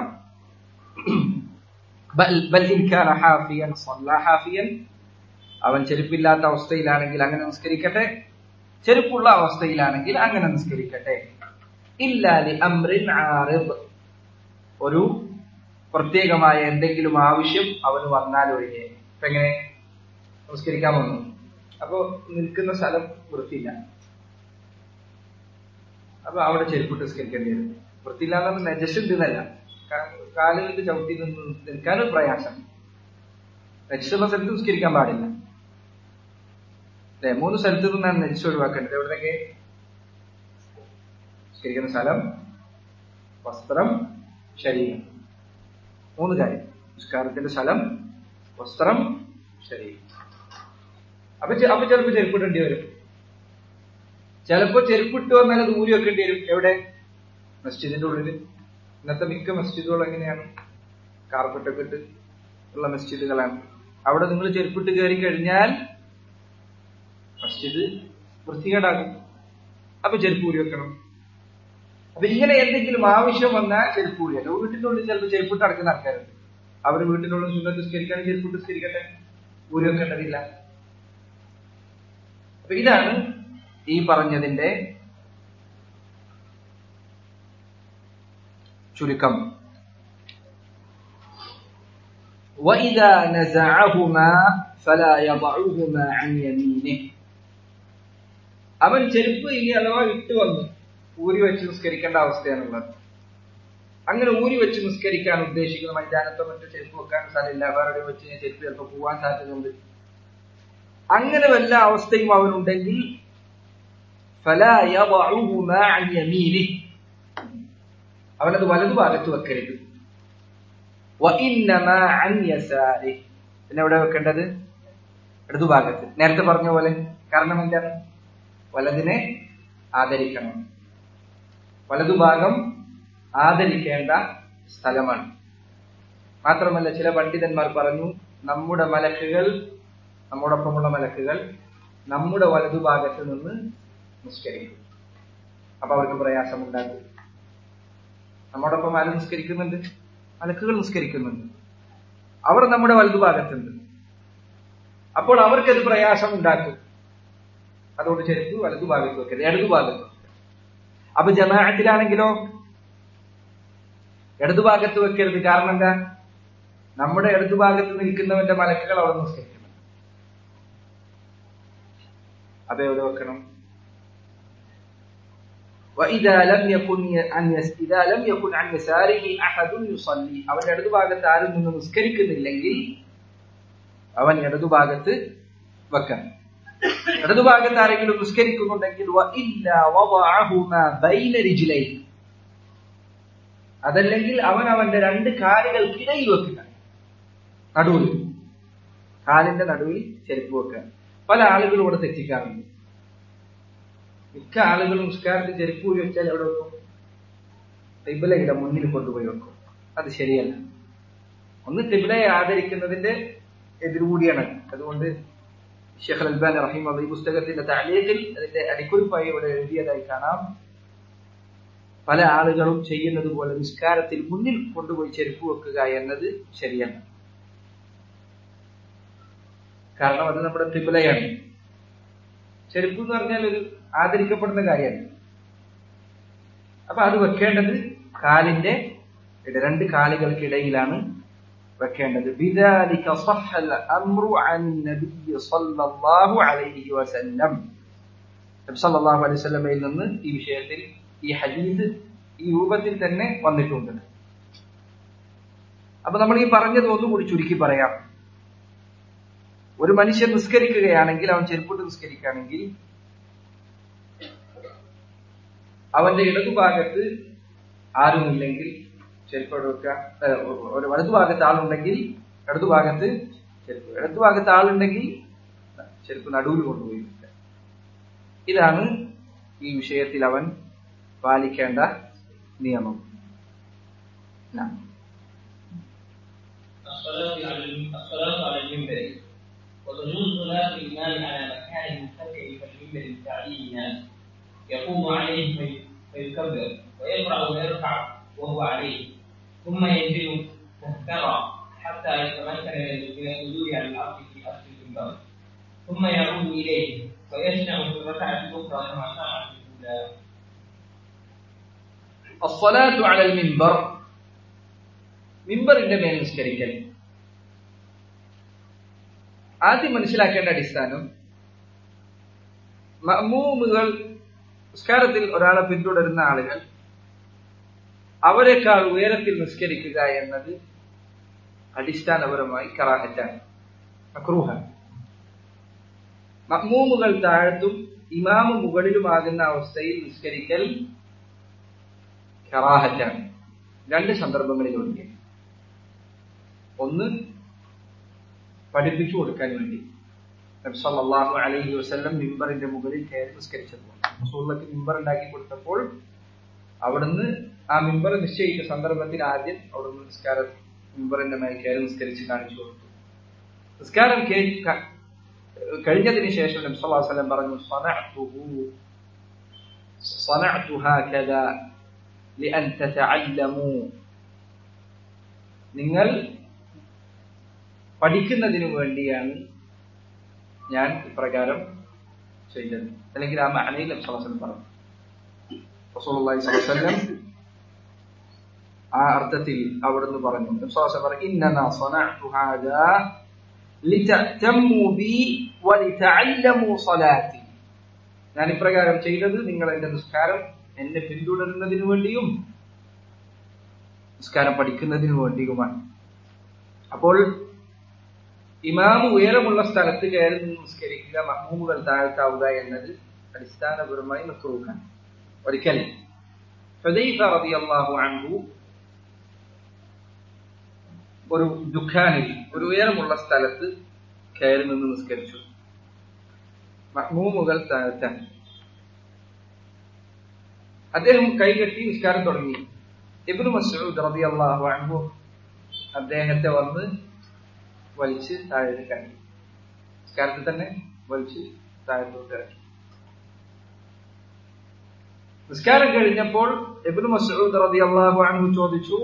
ബൽ ബൽ ഇൻ കാന ഹാഫിയൻ സല്ല ഹാഫിയൻ അവൻ ചെരുപ്പില്ലാത്ത അവസ്ഥയിലാണെങ്കിൽ അങ്ങനെ നിസ്കരിക്കട്ടെ ചെരുപ്പുള്ള അവസ്ഥയിലാണെങ്കിൽ അങ്ങനെ നിസ്കരിക്കട്ടെ ഇല്ലാലി അമ്രിൻ ആറിബ് ഒരു പ്രത്യേകമായ എന്തെങ്കിലും ആവശ്യം അവന് വന്നാൽ ഒഴികെ ഇപ്പൊ എങ്ങനെ നിസ്കരിക്കാൻ വന്നു അപ്പൊ നിൽക്കുന്ന സ്ഥലം വൃത്തിയില്ല അപ്പൊ അവിടെ ചെരുപ്പിട്ട് നിസ്കരിക്കേണ്ടി വരും വൃത്തിയില്ല എന്ന് പറഞ്ഞാൽ നജസ് ഉണ്ട് എന്നല്ല കാലുകൊണ്ട് ചവിട്ടി നിന്ന് നിൽക്കാൻ ഒരു പ്രയാസം നജസുള്ള സ്ഥലത്ത് നിസ്കരിക്കാൻ പാടില്ല അല്ലെ മൂന്ന് സ്ഥലത്ത് നിന്നാണ് നജസ് ഒഴിവാക്കേണ്ടത് എവിടെയൊക്കെ നിസ്കരിക്കുന്ന സ്ഥലം വസ്ത്രം ശരീരം മൂന്ന് കാര്യം നിസ്കാരത്തിന്റെ സ്ഥലം വസ്ത്രം ശരീരം അപ്പൊ ചെ- അപ്പൊ ചിലപ്പോ ചെരുപ്പിടേണ്ടി വരും ചിലപ്പോ ചെരുപ്പിട്ട് വന്നാൽ അത് ഊരി വെക്കേണ്ടി വരും എവിടെ മസ്ജിദിന്റെ ഉള്ളിൽ ഇന്നത്തെ മിക്ക മസ്ജിദുകളും എങ്ങനെയാണ് കാർപ്പറ്റൊക്കെ ഇട്ട് ഉള്ള മസ്ജിദുകളാണ് അവിടെ നിങ്ങൾ ചെരുപ്പിട്ട് കയറി കഴിഞ്ഞാൽ മസ്ജിദ് വൃത്തികേടാകും അപ്പൊ ചെരുപ്പ് ഊരി വെക്കണം അപ്പൊ ഇങ്ങനെ എന്തെങ്കിലും ആവശ്യം വന്നാൽ ചെരുപ്പ് ഊരി വെക്കണം വീട്ടിന്റെ ഉള്ളിൽ ചിലപ്പോൾ ചെരുപ്പിട്ട് നടക്കുന്ന ആൾക്കാരുണ്ട് അവർ വീട്ടിലുള്ള സുന്ദർ നിസ്കരിക്കാൻ ചെരുപ്പിട്ട് നിസ്കരിക്കട്ടെ ഊരി വെക്കേണ്ടതില്ല അപ്പൊ ഇതാണ് ഈ പറഞ്ഞതിന്റെ ചുരുക്കം وإذا نزعهما فلا يضعهما عن يمينه അവൻ ചെരുപ്പ് ഇനി അഥവാ ഇട്ട് വന്നു ഊരി വെച്ച് നിസ്കരിക്കേണ്ട അവസ്ഥയാണുള്ളത് അങ്ങനെ ഊരി വെച്ച് നിസ്കരിക്കാൻ ഉദ്ദേശിക്കുന്ന മൈതാനത്തോ മറ്റോ ചെരുപ്പ് വെക്കാൻ സ്ഥലമില്ല വേറെ വെച്ച് കഴിഞ്ഞാൽ ചെരുപ്പ് ചിലപ്പോൾ പോവാൻ സാധ്യതയുണ്ട് അങ്ങനെ വല്ല അവസ്ഥയും അവനുണ്ടെങ്കിൽ فلا يضعهما عن يمينه അവനത് വലതുഭാഗത്ത് വെക്കരുത് وإنما عن يساره പിന്നെ എവിടെ വെക്കേണ്ടത് ഇടതുഭാഗത്ത് നേരത്തെ പറഞ്ഞ പോലെ കാരണം എന്താണ് വലതിനെ ആദരിക്കണം വലതുഭാഗം ആദരിക്കേണ്ട സ്ഥലമാണ് മാത്രമല്ല ചില പണ്ഡിതന്മാർ പറഞ്ഞു നമ്മുടെ മലക്കുകൾ നമ്മോടൊപ്പമുള്ള മലക്കുകൾ നമ്മുടെ വലതുഭാഗത്ത് നിന്ന് നിസ്കരിക്കും അപ്പൊ അവർക്ക് പ്രയാസമുണ്ടാകും നമ്മോടൊപ്പം ആരും നിസ്കരിക്കുന്നുണ്ട് മലക്കുകൾ നിസ്കരിക്കുന്നുണ്ട് അവർ നമ്മുടെ വലതുഭാഗത്തുണ്ട് അപ്പോൾ അവർക്കത് പ്രയാസം ഉണ്ടാക്കും അതുകൊണ്ട് ചെരുപ്പ് വലതുഭാഗത്ത് വെക്കരുത് ഇടതുഭാഗത്ത് അപ്പൊ ജമാഅത്തിലാണെങ്കിലോ ഇടതുഭാഗത്ത് വെക്കരുത് കാരണം എന്താ നമ്മുടെ ഇടതുഭാഗത്ത് നിൽക്കുന്നവന്റെ മലക്കുകൾ അവിടെ നിസ്കരിക്കണം അപ്പൊ എവിടെ വെക്കണം وإذا لم يكن عن يس... إذا لم يكن عن يساره أحد يصلي അവൻ ഇടതുഭാഗത്ത് ആരും നിന്ന് നിസ്കരിക്കുന്നില്ലെങ്കിൽ അവൻ ഇടതുഭാഗത്ത് വെക്കണം ഇടതുഭാഗത്ത് ആരെങ്കിലും നിസ്കരിക്കുന്നുണ്ടെങ്കിൽ وإلا وضعهما بين رجليه അതല്ലെങ്കിൽ അവൻ അവന്റെ രണ്ട് കാലുകൾക്കിടയിൽ വെക്കുക നടുവിൽ കാലിന്റെ നടുവിൽ ചെരുപ്പ് വെക്കുക പല ആളുകളും ഇവിടെ തെറ്റിക്കാറുണ്ട് മിക്ക ആളുകളും നിസ്കാരത്തിൽ ചെരുപ്പ് ഊരി വെച്ചാൽ എവിടെ വെക്കും തിബിലയുടെ മുന്നിൽ കൊണ്ടുപോയി വെക്കും അത് ശരിയല്ല ഒന്ന് തിബിലയെ ആദരിക്കുന്നതിന്റെ എതിരുകൂടിയാണ് അതുകൊണ്ട് ഷെഖ് അൽബാൻ റഹീം ഈ പുസ്തകത്തിന്റെ താലേഖിൽ അതിന്റെ അടിക്കുറിപ്പായി ഇവിടെ എഴുതിയതായി കാണാം പല ആളുകളും ചെയ്യുന്നത് പോലെ നിസ്കാരത്തിൽ മുന്നിൽ കൊണ്ടുപോയി ചെരുപ്പ് വെക്കുക എന്നത് ശരിയല്ല കാരണം അത് നമ്മുടെ തിബിലയാണ് ചെരുപ്പ് എന്ന് പറഞ്ഞാൽ ഒരു ആദരിക്കപ്പെടുന്ന കാര്യമാണ് അപ്പൊ അത് വെക്കേണ്ടത് കാലിന്റെ രണ്ട് കാലുകൾക്കിടയിലാണ് വെക്കേണ്ടത് بذلك صح الامر عن النبي صلى الله عليه وسلم നബി സല്ലല്ലാഹു അലൈഹി വസല്ലമയിൽ നിന്ന് ഈ വിഷയത്തിൽ ഈ ഹദീസ് ഈ രൂപത്തിൽ തന്നെ വന്നിട്ടുണ്ട് അപ്പൊ നമ്മൾ ഈ പറഞ്ഞത് ഒന്നുകൂടി ചുരുക്കി പറയാം ഒരു മനുഷ്യൻ നിസ്കരിക്കുകയാണെങ്കിൽ അവൻ ചെരുപ്പിട്ട് നിസ്കരിക്കുകയാണെങ്കിൽ അവന്റെ ഇടതുഭാഗത്ത് ആരുമില്ലെങ്കിൽ ചെരുപ്പ് വെക്കുക ഒരു വലതുഭാഗത്ത് ആളുണ്ടെങ്കിൽ ഇടതുഭാഗത്ത് ചെരുപ്പ് ഇടതുഭാഗത്ത് ആളുണ്ടെങ്കിൽ ചെരുപ്പ് നടുവിൽ കൊണ്ടുപോയി വെക്കുക ഇതാണ് ഈ വിഷയത്തിൽ അവൻ പാലിക്കേണ്ട നിയമം الصلاة على الصلاة على المنبر وتجوز صلاة الإمام على مكان مرتفع كالمنبر لتعليم الناس يقوم عليه في فيكبر ويقرأ ويرفع وهو عليه ثم ينزل مهترى حتى يتمكن من النزول على الأرض في أصل المنبر ثم يعود إليه ويشنع في الركعة الأخرى كما شرع في الأولى الصلاة على المنبر മിമ്പറിന്റെ മേൽ നിസ്കരിക്കൽ ആദ്യം മനസ്സിലാക്കേണ്ട അടിസ്ഥാനം മഅ്മൂമുകൾ നിസ്കാരത്തിൽ ഒരാളെ പിന്തുടരുന്ന ആളുകൾ അവരെക്കാൾ ഉയരത്തിൽ നിസ്കരിക്കുക എന്നത് അടിസ്ഥാനപരമായി കറാഹറ്റാണ് മക്രൂഹാണ് മഅ്മൂമുകൾ താഴത്തും ഇമാമ് മുകളിലുമാകുന്ന അവസ്ഥയിൽ നിസ്കരിക്കൽ കറാഹറ്റാണ് രണ്ട് സന്ദർഭങ്ങളിലുണ്ട് ഒന്ന് പഠിപ്പിച്ചു കൊടുക്കാൻ വേണ്ടി നബി സല്ലല്ലാഹു അലൈഹി വസല്ലം മിമ്പറിന്റെ മുകളിൽ കയറി നിസ്കരിച്ചപ്പോൾ റസൂലുള്ളാഹിക്ക് മിമ്പർ ഉണ്ടാക്കി കൊടുത്തപ്പോൾ അവിടുന്ന് ആ മിമ്പർ നിശ്ചയിച്ച സന്ദർഭത്തിൽ ആദ്യം അവിടുന്ന് നിസ്കാരം മിമ്പറിന്റെ മേൽ കയറി നിസ്കരിച്ച് കാണിച്ചു കൊടുത്തു നിസ്കാരം കഴിഞ്ഞതിന് ശേഷം നബി സല്ലല്ലാഹു അലൈഹി വസല്ലം പറഞ്ഞു സനഅതുഹു സനഅതു ഹാകദ ലിഅൻ തതഅല്ലമു നിങ്ങൾ പഠിക്കുന്നതിന് വേണ്ടിയാണ് ഞാൻ ഇപ്രകാരം ചെയ്തത് അല്ലെങ്കിൽ ആ മഅനയിൽ നബി സല്ലല്ലാഹു അലൈഹി വസല്ലം പറഞ്ഞു റസൂലുള്ളാഹി സ്വല്ലല്ലാഹു അലൈഹി വസല്ലം ആ അർത്ഥത്തിൽ അവിടുന്ന് പറഞ്ഞു നബി സല്ലല്ലാഹു അലൈഹി വസല്ലം പറഞ്ഞു ഇന്നമാ സനഅതു ഹാദാ ലിതഅതമ്മു ബി വലിതഅല്ലമു സ്വലാത്തി ഞാൻ ഇപ്രകാരം ചെയ്തത് നിങ്ങൾ എന്റെ നിസ്കാരം എന്നെ പിന്തുടരുന്നതിന് വേണ്ടിയും നിസ്കാരം പഠിക്കുന്നതിന് വേണ്ടിയുമാണ് അപ്പോൾ ഇമാമ് ഉയരമുള്ള സ്ഥലത്ത് കയറി നിന്ന് നിസ്കരിക്കുക മഹ്മൂമുകൾ താഴ്ത്താവുക എന്നത് അടിസ്ഥാനപരമായി മക്രൂഖാണ് ഒരിക്കൽ ഹുദൈഫ റളിയല്ലാഹു അൻഹു ഒരു ദുഃഖാനിൽ ഒരു ഉയരമുള്ള സ്ഥലത്ത് കയറി നിന്ന് നിസ്കരിച്ചു മഹ്മൂമുകൾ താഴ്ത്താൻ അദ്ദേഹം കൈകെട്ടി നിസ്കാരം തുടങ്ങി ഇബ്നു മസ്ഊദ് റളിയല്ലാഹു അൻഹു അദ്ദേഹത്തെ വന്ന് വലിച്ച് താഴേക്ക് ഇറങ്ങി നിസ്കാരത്തിൽ തന്നെ വലിച്ച് താഴത്തോട്ട് ഇറങ്ങി നിസ്കാരം കഴിഞ്ഞപ്പോൾ ഇബ്നു മസ്ഊദ് റളിയല്ലാഹു അൻഹു ചോദിച്ചു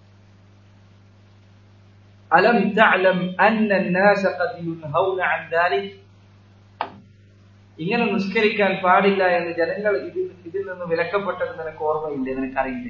അലം തഅലം അന്ന الناس قد ينهون عن ذلك ഇങ്ങനെ നിസ്കരിക്കാൻ പാടില്ല എന്ന് ജനങ്ങൾ ഇതിൽ ഇതിൽ നിന്ന് വിലക്കപ്പെട്ടത് നിനക്ക് ഓർമ്മയില്ലേ നിനക്കറിയില്ലേ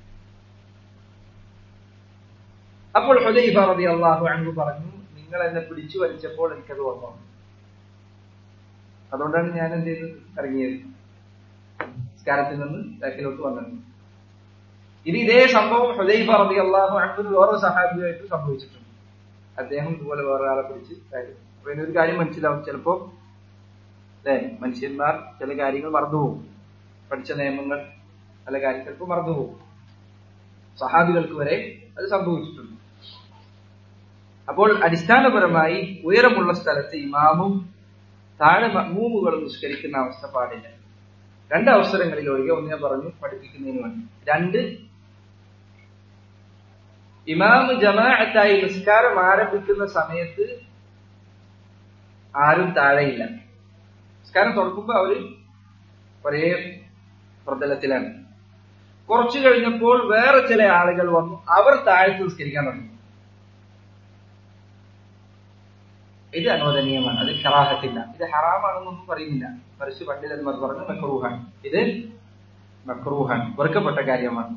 അപ്പോൾ ഹുദൈഫ റളിയല്ലാഹു അൻഹു പറഞ്ഞു നിങ്ങൾ എന്നെ പിടിച്ചു വലിച്ചപ്പോൾ എനിക്കത് ഓർമ്മ വന്നു അതുകൊണ്ടാണ് ഞാൻ എന്ത് ചെയ്ത് ഇറങ്ങിയത് നിസ്കാരത്തിൽ നിന്ന് ബാക്കിലോട്ട് വന്നത് ഇത് ഇതേ സംഭവം ഹുദൈഫ റളിയല്ലാഹു അൻഹു വേറൊരു സഹാബിയായിട്ട് സംഭവിച്ചിട്ടുണ്ട് അദ്ദേഹം ഇതുപോലെ വേറെ ആളെ പിടിച്ച് കാര്യം അപ്പൊ ഇതിനൊരു കാര്യം മനസ്സിലാവും ചിലപ്പോ അല്ലെ മനുഷ്യന്മാർ ചില കാര്യങ്ങൾ മറന്നുപോകും പഠിച്ച നിയമങ്ങൾ പല കാര്യം ചിലപ്പോൾ മറന്നുപോകും സഹാബികൾക്ക് വരെ അത് സംഭവിച്ചിട്ടുണ്ട് അപ്പോൾ അടിസ്ഥാനപരമായി ഉയരമുള്ള സ്ഥലത്ത് ഇമാമും താഴെ മഹ്മൂമുകളും നിഷ്കരിക്കുന്ന അവസ്ഥ പാടില്ല രണ്ട് അവസരങ്ങളിൽ ഒഴികെ ഒന്ന് ഞാൻ പറഞ്ഞു പഠിപ്പിക്കുന്നതിന് വേണ്ടി രണ്ട് ഇമാമ് ജമാഅത്തായി നിസ്കാരം ആരംഭിക്കുന്ന സമയത്ത് ആരും താഴെയില്ല നിസ്കാരം തുറക്കുമ്പോൾ അവര് ഒരേ പ്രതലത്തിലാണ് കുറച്ചു കഴിഞ്ഞപ്പോൾ വേറെ ചില ആളുകൾ വന്നു അവർ താഴത്ത് നിസ്കരിക്കാൻ തുടങ്ങി ഇത് അനുവദനീയമാണ് അത് ഖറാഹത്തില്ല ഇത് ഹറാമാണെന്നൊന്നും പറയുന്നില്ല മറിച്ച് പണ്ഡിതന്മാർ പറഞ്ഞു മക്രൂഹാണ് ഇത് മക്രൂഹാണ് വെറുക്കപ്പെട്ട കാര്യമാണ്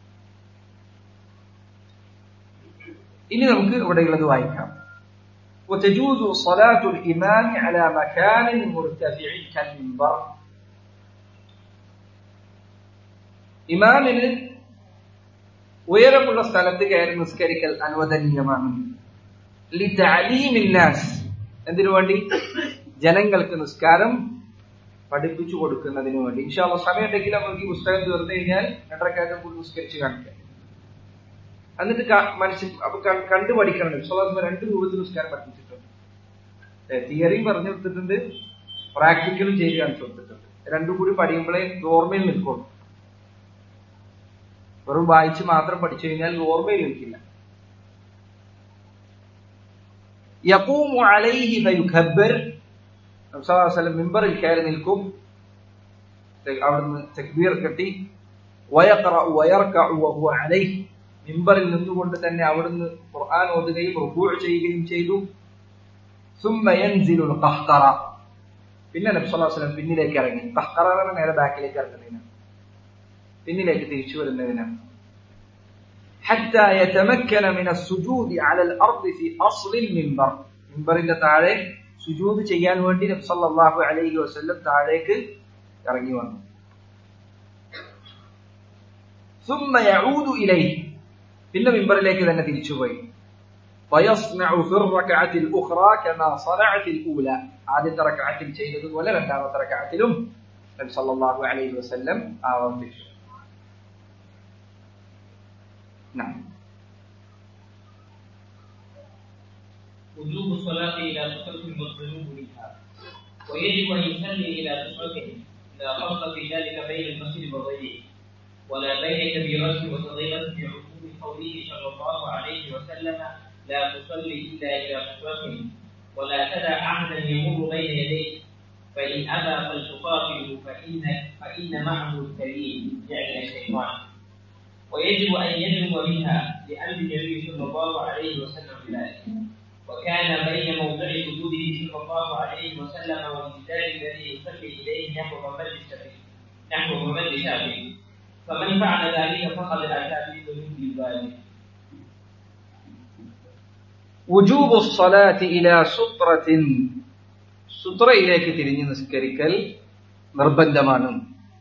ഇനി നമുക്ക് ഇവിടെയുള്ളത് വായിക്കാം وتجوز صلاة الإمام على مكان مرتفع كالمنبر ഇമാമിന് ഉയരമുള്ള സ്ഥലത്ത് കയറി നിസ്കരിക്കൽ അനുവദനീയമാണ് ലിതഅലീമിന്നാസ് എന്തിനു വേണ്ടി ജനങ്ങൾക്ക് നിസ്കാരം പഠിപ്പിച്ചു കൊടുക്കുന്നതിന് വേണ്ടി ഇൻഷാല്ല സമയത്തെങ്കിലും നമുക്ക് ഈ പുസ്തകം തീർന്നു കഴിഞ്ഞാൽ രണ്ടരക്കാലം കൂടി നിസ്കരിച്ച് കാണിക്കാം എന്നിട്ട് മനസ്സിൽ അപ്പൊ കണ്ടു പഠിക്കണം വിശ്വാസം രണ്ട് രൂപത്തിൽ നിസ്കാരം പഠിപ്പിച്ചിട്ടുണ്ട് തിയറിയും പറഞ്ഞു കൊടുത്തിട്ടുണ്ട് പ്രാക്ടിക്കലും ചെയ്ത് കാണിച്ചു കൊടുത്തിട്ടുണ്ട് രണ്ടും കൂടി പഠിക്കുമ്പോഴേ ഓർമ്മയിൽ നിൽക്കുള്ളൂ വെറും വായിച്ച് മാത്രം പഠിച്ചു കഴിഞ്ഞാൽ ഓർമ്മയിൽ നിൽക്കില്ല يقوم عليه فيكبر നബി സല്ലല്ലാഹു അലൈഹി വസല്ലം മിമ്പറിൽ കയറി നിൽക്കും അവിടുന്ന് തക്ബീർ കെട്ടി വയഖറ വയർകഉ വഹുവ അലൈഹി മിമ്പറിൽ നിന്നുകൊണ്ട് തന്നെ അവിടുന്ന് ഖുർആൻ ഓതുകയും റുകൂഅ് ചെയ്യുകയും ചെയ്തു ثم ينزل القهقرة പിന്നെ നബി സല്ലല്ലാഹു അലൈഹി വസല്ലം പിന്നിലേക്ക് ഇറങ്ങി ഖഹ്ഖറ എന്ന് നേരെ ബാക്കിലേക്ക് ഇറങ്ങുന്നതിനാണ് പിന്നിലേക്ക് തിരിച്ചു വരുന്നതിനാണ് حتى يتمكن من السجود على الأرض في أصل المنبر മിമ്പറിന്റെ താഴെ സുജൂദ് ചെയ്യാൻ വേണ്ടി നബി സല്ലല്ലാഹു അലൈഹി വസല്ലം താഴേക്ക് ഇറങ്ങി വന്നു ثم يعود إليه പിന്നെ മിമ്പറിലേക്ക് തന്നെ തിരിച്ചുപോയി ويصنع في الركعة الأخرى كما صنع في الأولى ആദ്യത്തെ റക്അത്തിൽ ചെയ്തതുപോലെ രണ്ടാമത്തെ റക്അത്തിലും നബി സല്ലല്ലാഹു അലൈഹി വസല്ലം ആവർത്തിച്ചു نعم وجوب الصلاة إلى سفرة والذنوب منها ويجب أن يصلي إلى سفرة لا فرق في ذلك بين المسجد وغيره ولا بين كبيرة وصغيرة بعموم قوله صلى الله عليه وسلم لا تصلي إلا إلى سفرة ولا تدع أحدا يمر بين يديك فإن أبى فلتقاتله فإن فإن معه الكريم يعني الشيطان ويجب أن يجلب منها لأمر النبي صلى الله عليه وسلم بذلك وكان بين موضع سجوده صلى الله عليه وسلم والجدار الذي يصلي إليه نحو ممل الشفيع نحو ممل الشافعي فمن فعل ذلك فقد أتى بذنوب ذلك وجوب الصلاة إلى سطرة സുത്രയിലേക്ക് തിരിഞ്ഞു നിസ്കരിക്കൽ നിർബന്ധമാണ്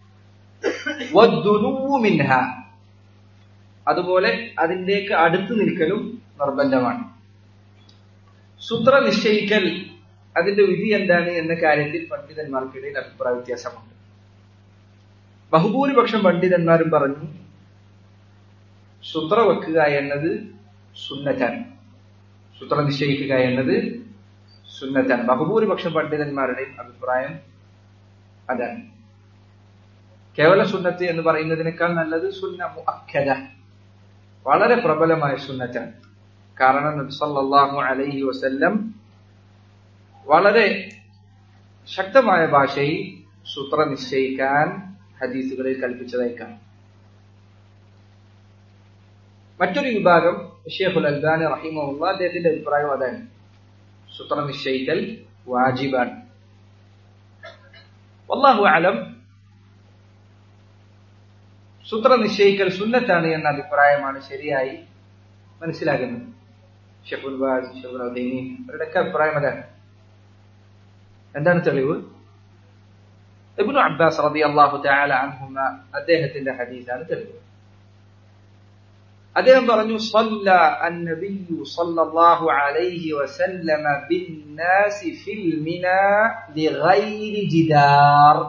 മിൻഹ അതുപോലെ അതിലേക്ക് അടുത്തു നിൽക്കലും നിർബന്ധമാണ് സുത്ര നിശ്ചയിക്കൽ അതിന്റെ വിധി എന്താണ് എന്ന കാര്യത്തിൽ പണ്ഡിതന്മാർക്കിടയിൽ അഭിപ്രായ വ്യത്യാസമുണ്ട് ബഹുഭൂരിപക്ഷം പണ്ഡിതന്മാരും പറഞ്ഞു സുത്ര വെക്കുക എന്നത് സുന്നറ്റാണ് സുത്ര നിശ്ചയിക്കുക എന്നത് സുന്നത്താണ് ബഹുഭൂരിപക്ഷം പണ്ഡിതന്മാരുടെയും അഭിപ്രായം അതാണ് കേവല സുന്നത്ത് എന്ന് പറയുന്നതിനേക്കാൾ നല്ലത് സുന്ന മുഅക്കദ വളരെ പ്രബലമായ സുന്നത്താണ് കാരണം നബി സല്ലല്ലാഹു അലൈഹി വസല്ലം വളരെ ശക്തമായ ഭാഷയിൽ സൂത്ര നിശ്ചയിക്കാൻ ഹദീസുകളിൽ കൽപ്പിച്ചതായി കാണാം മറ്റൊരു വിഭാഗം ഷെയ്ഖുൽ അൽബാനി റഹിമുള്ള അദ്ദേഹത്തിന്റെ അഭിപ്രായം അതാണ് സൂത്ര നിശ്ചയിക്കൽ വാജിബാണ് വല്ലാഹു അലം സൂത്ര നിശ്ചയിക്കൽ സുന്നത്താണ് എന്ന അഭിപ്രായമാണ് ശരിയായി മനസ്സിലാകുന്നത് ഷെഫുൽ ബാസ് ഷെഫുൽ അദീനി അവരുടെയൊക്കെ അഭിപ്രായം അതാണ് എന്താണ് തെളിവ് ഇബ്നു അബ്ബാസ് റളിയല്ലാഹു തആല അൻഹുമ അദ്ദേഹത്തിന്റെ ഹദീസാണ് തെളിവ് അദ്ദേഹം പറഞ്ഞു صلى النبي صلى الله عليه وسلم بالناس في المنى لغير جدار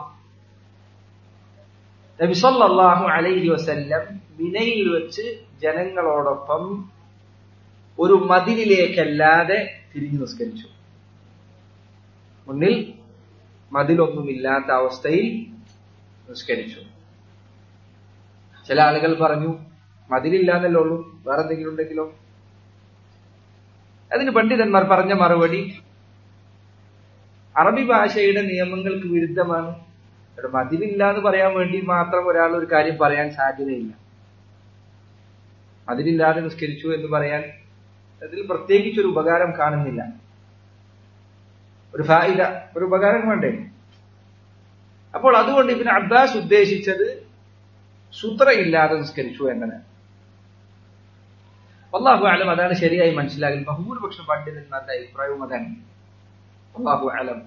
നബി സല്ലല്ലാഹു അലൈഹി വസല്ലം മിനയിൽ വെച്ച് ജനങ്ങളോടൊപ്പം ഒരു മതിലിലേക്കല്ലാതെ തിരിഞ്ഞു നിസ്കരിച്ചു മുന്നിൽ മതിലൊന്നുമില്ലാത്ത അവസ്ഥയിൽ നിസ്കരിച്ചു ചില ആളുകൾ പറഞ്ഞു മതിലില്ലാന്നല്ലേ ഉള്ളൂ വേറെ എന്തെങ്കിലും ഉണ്ടെങ്കിലോ അതിന് പണ്ഡിതന്മാർ പറഞ്ഞ മറുപടി അറബി ഭാഷയുടെ നിയമങ്ങൾക്ക് വിരുദ്ധമാണ് ഇവിടെ മതിലില്ല എന്ന് പറയാൻ വേണ്ടി മാത്രം ഒരാൾ ഒരു കാര്യം പറയാൻ സാധ്യതയില്ല മതിലില്ലാതെ നിസ്കരിച്ചു എന്ന് പറയാൻ അതിൽ പ്രത്യേകിച്ച് ഒരു ഉപകാരം കാണുന്നില്ല ഒരു ഫായിദ ഒരു ഉപകാരം വേണ്ടേ അപ്പോൾ അതുകൊണ്ട് ഇബിന് അബ്ബാസ് ഉദ്ദേശിച്ചത് സൂത്രയില്ലാതെ നിസ്കരിച്ചു എന്നതാണ് അള്ളാഹു ആലം അതാണ് ശരിയായി മനസ്സിലാകൽ ബഹുഭൂരിപക്ഷം പണ്ഡിതന്മാരുടെ അഭിപ്രായവും അതാണ് അള്ളാഹു ആലം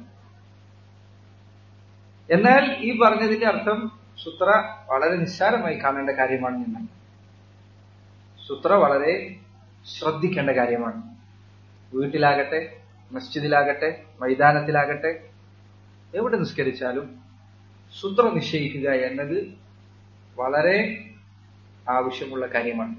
എന്നാൽ ഈ പറഞ്ഞതിന്റെ അർത്ഥം സുത്ര വളരെ നിസ്സാരമായി കാണേണ്ട കാര്യമാണ് എന്നാണ് സുത്ര വളരെ ശ്രദ്ധിക്കേണ്ട കാര്യമാണ് വീട്ടിലാകട്ടെ മസ്ജിദിലാകട്ടെ മൈതാനത്തിലാകട്ടെ എവിടെ നിസ്കരിച്ചാലും സുത്ര നിശ്ചയിക്കുക എന്നത് വളരെ ആവശ്യമുള്ള കാര്യമാണ്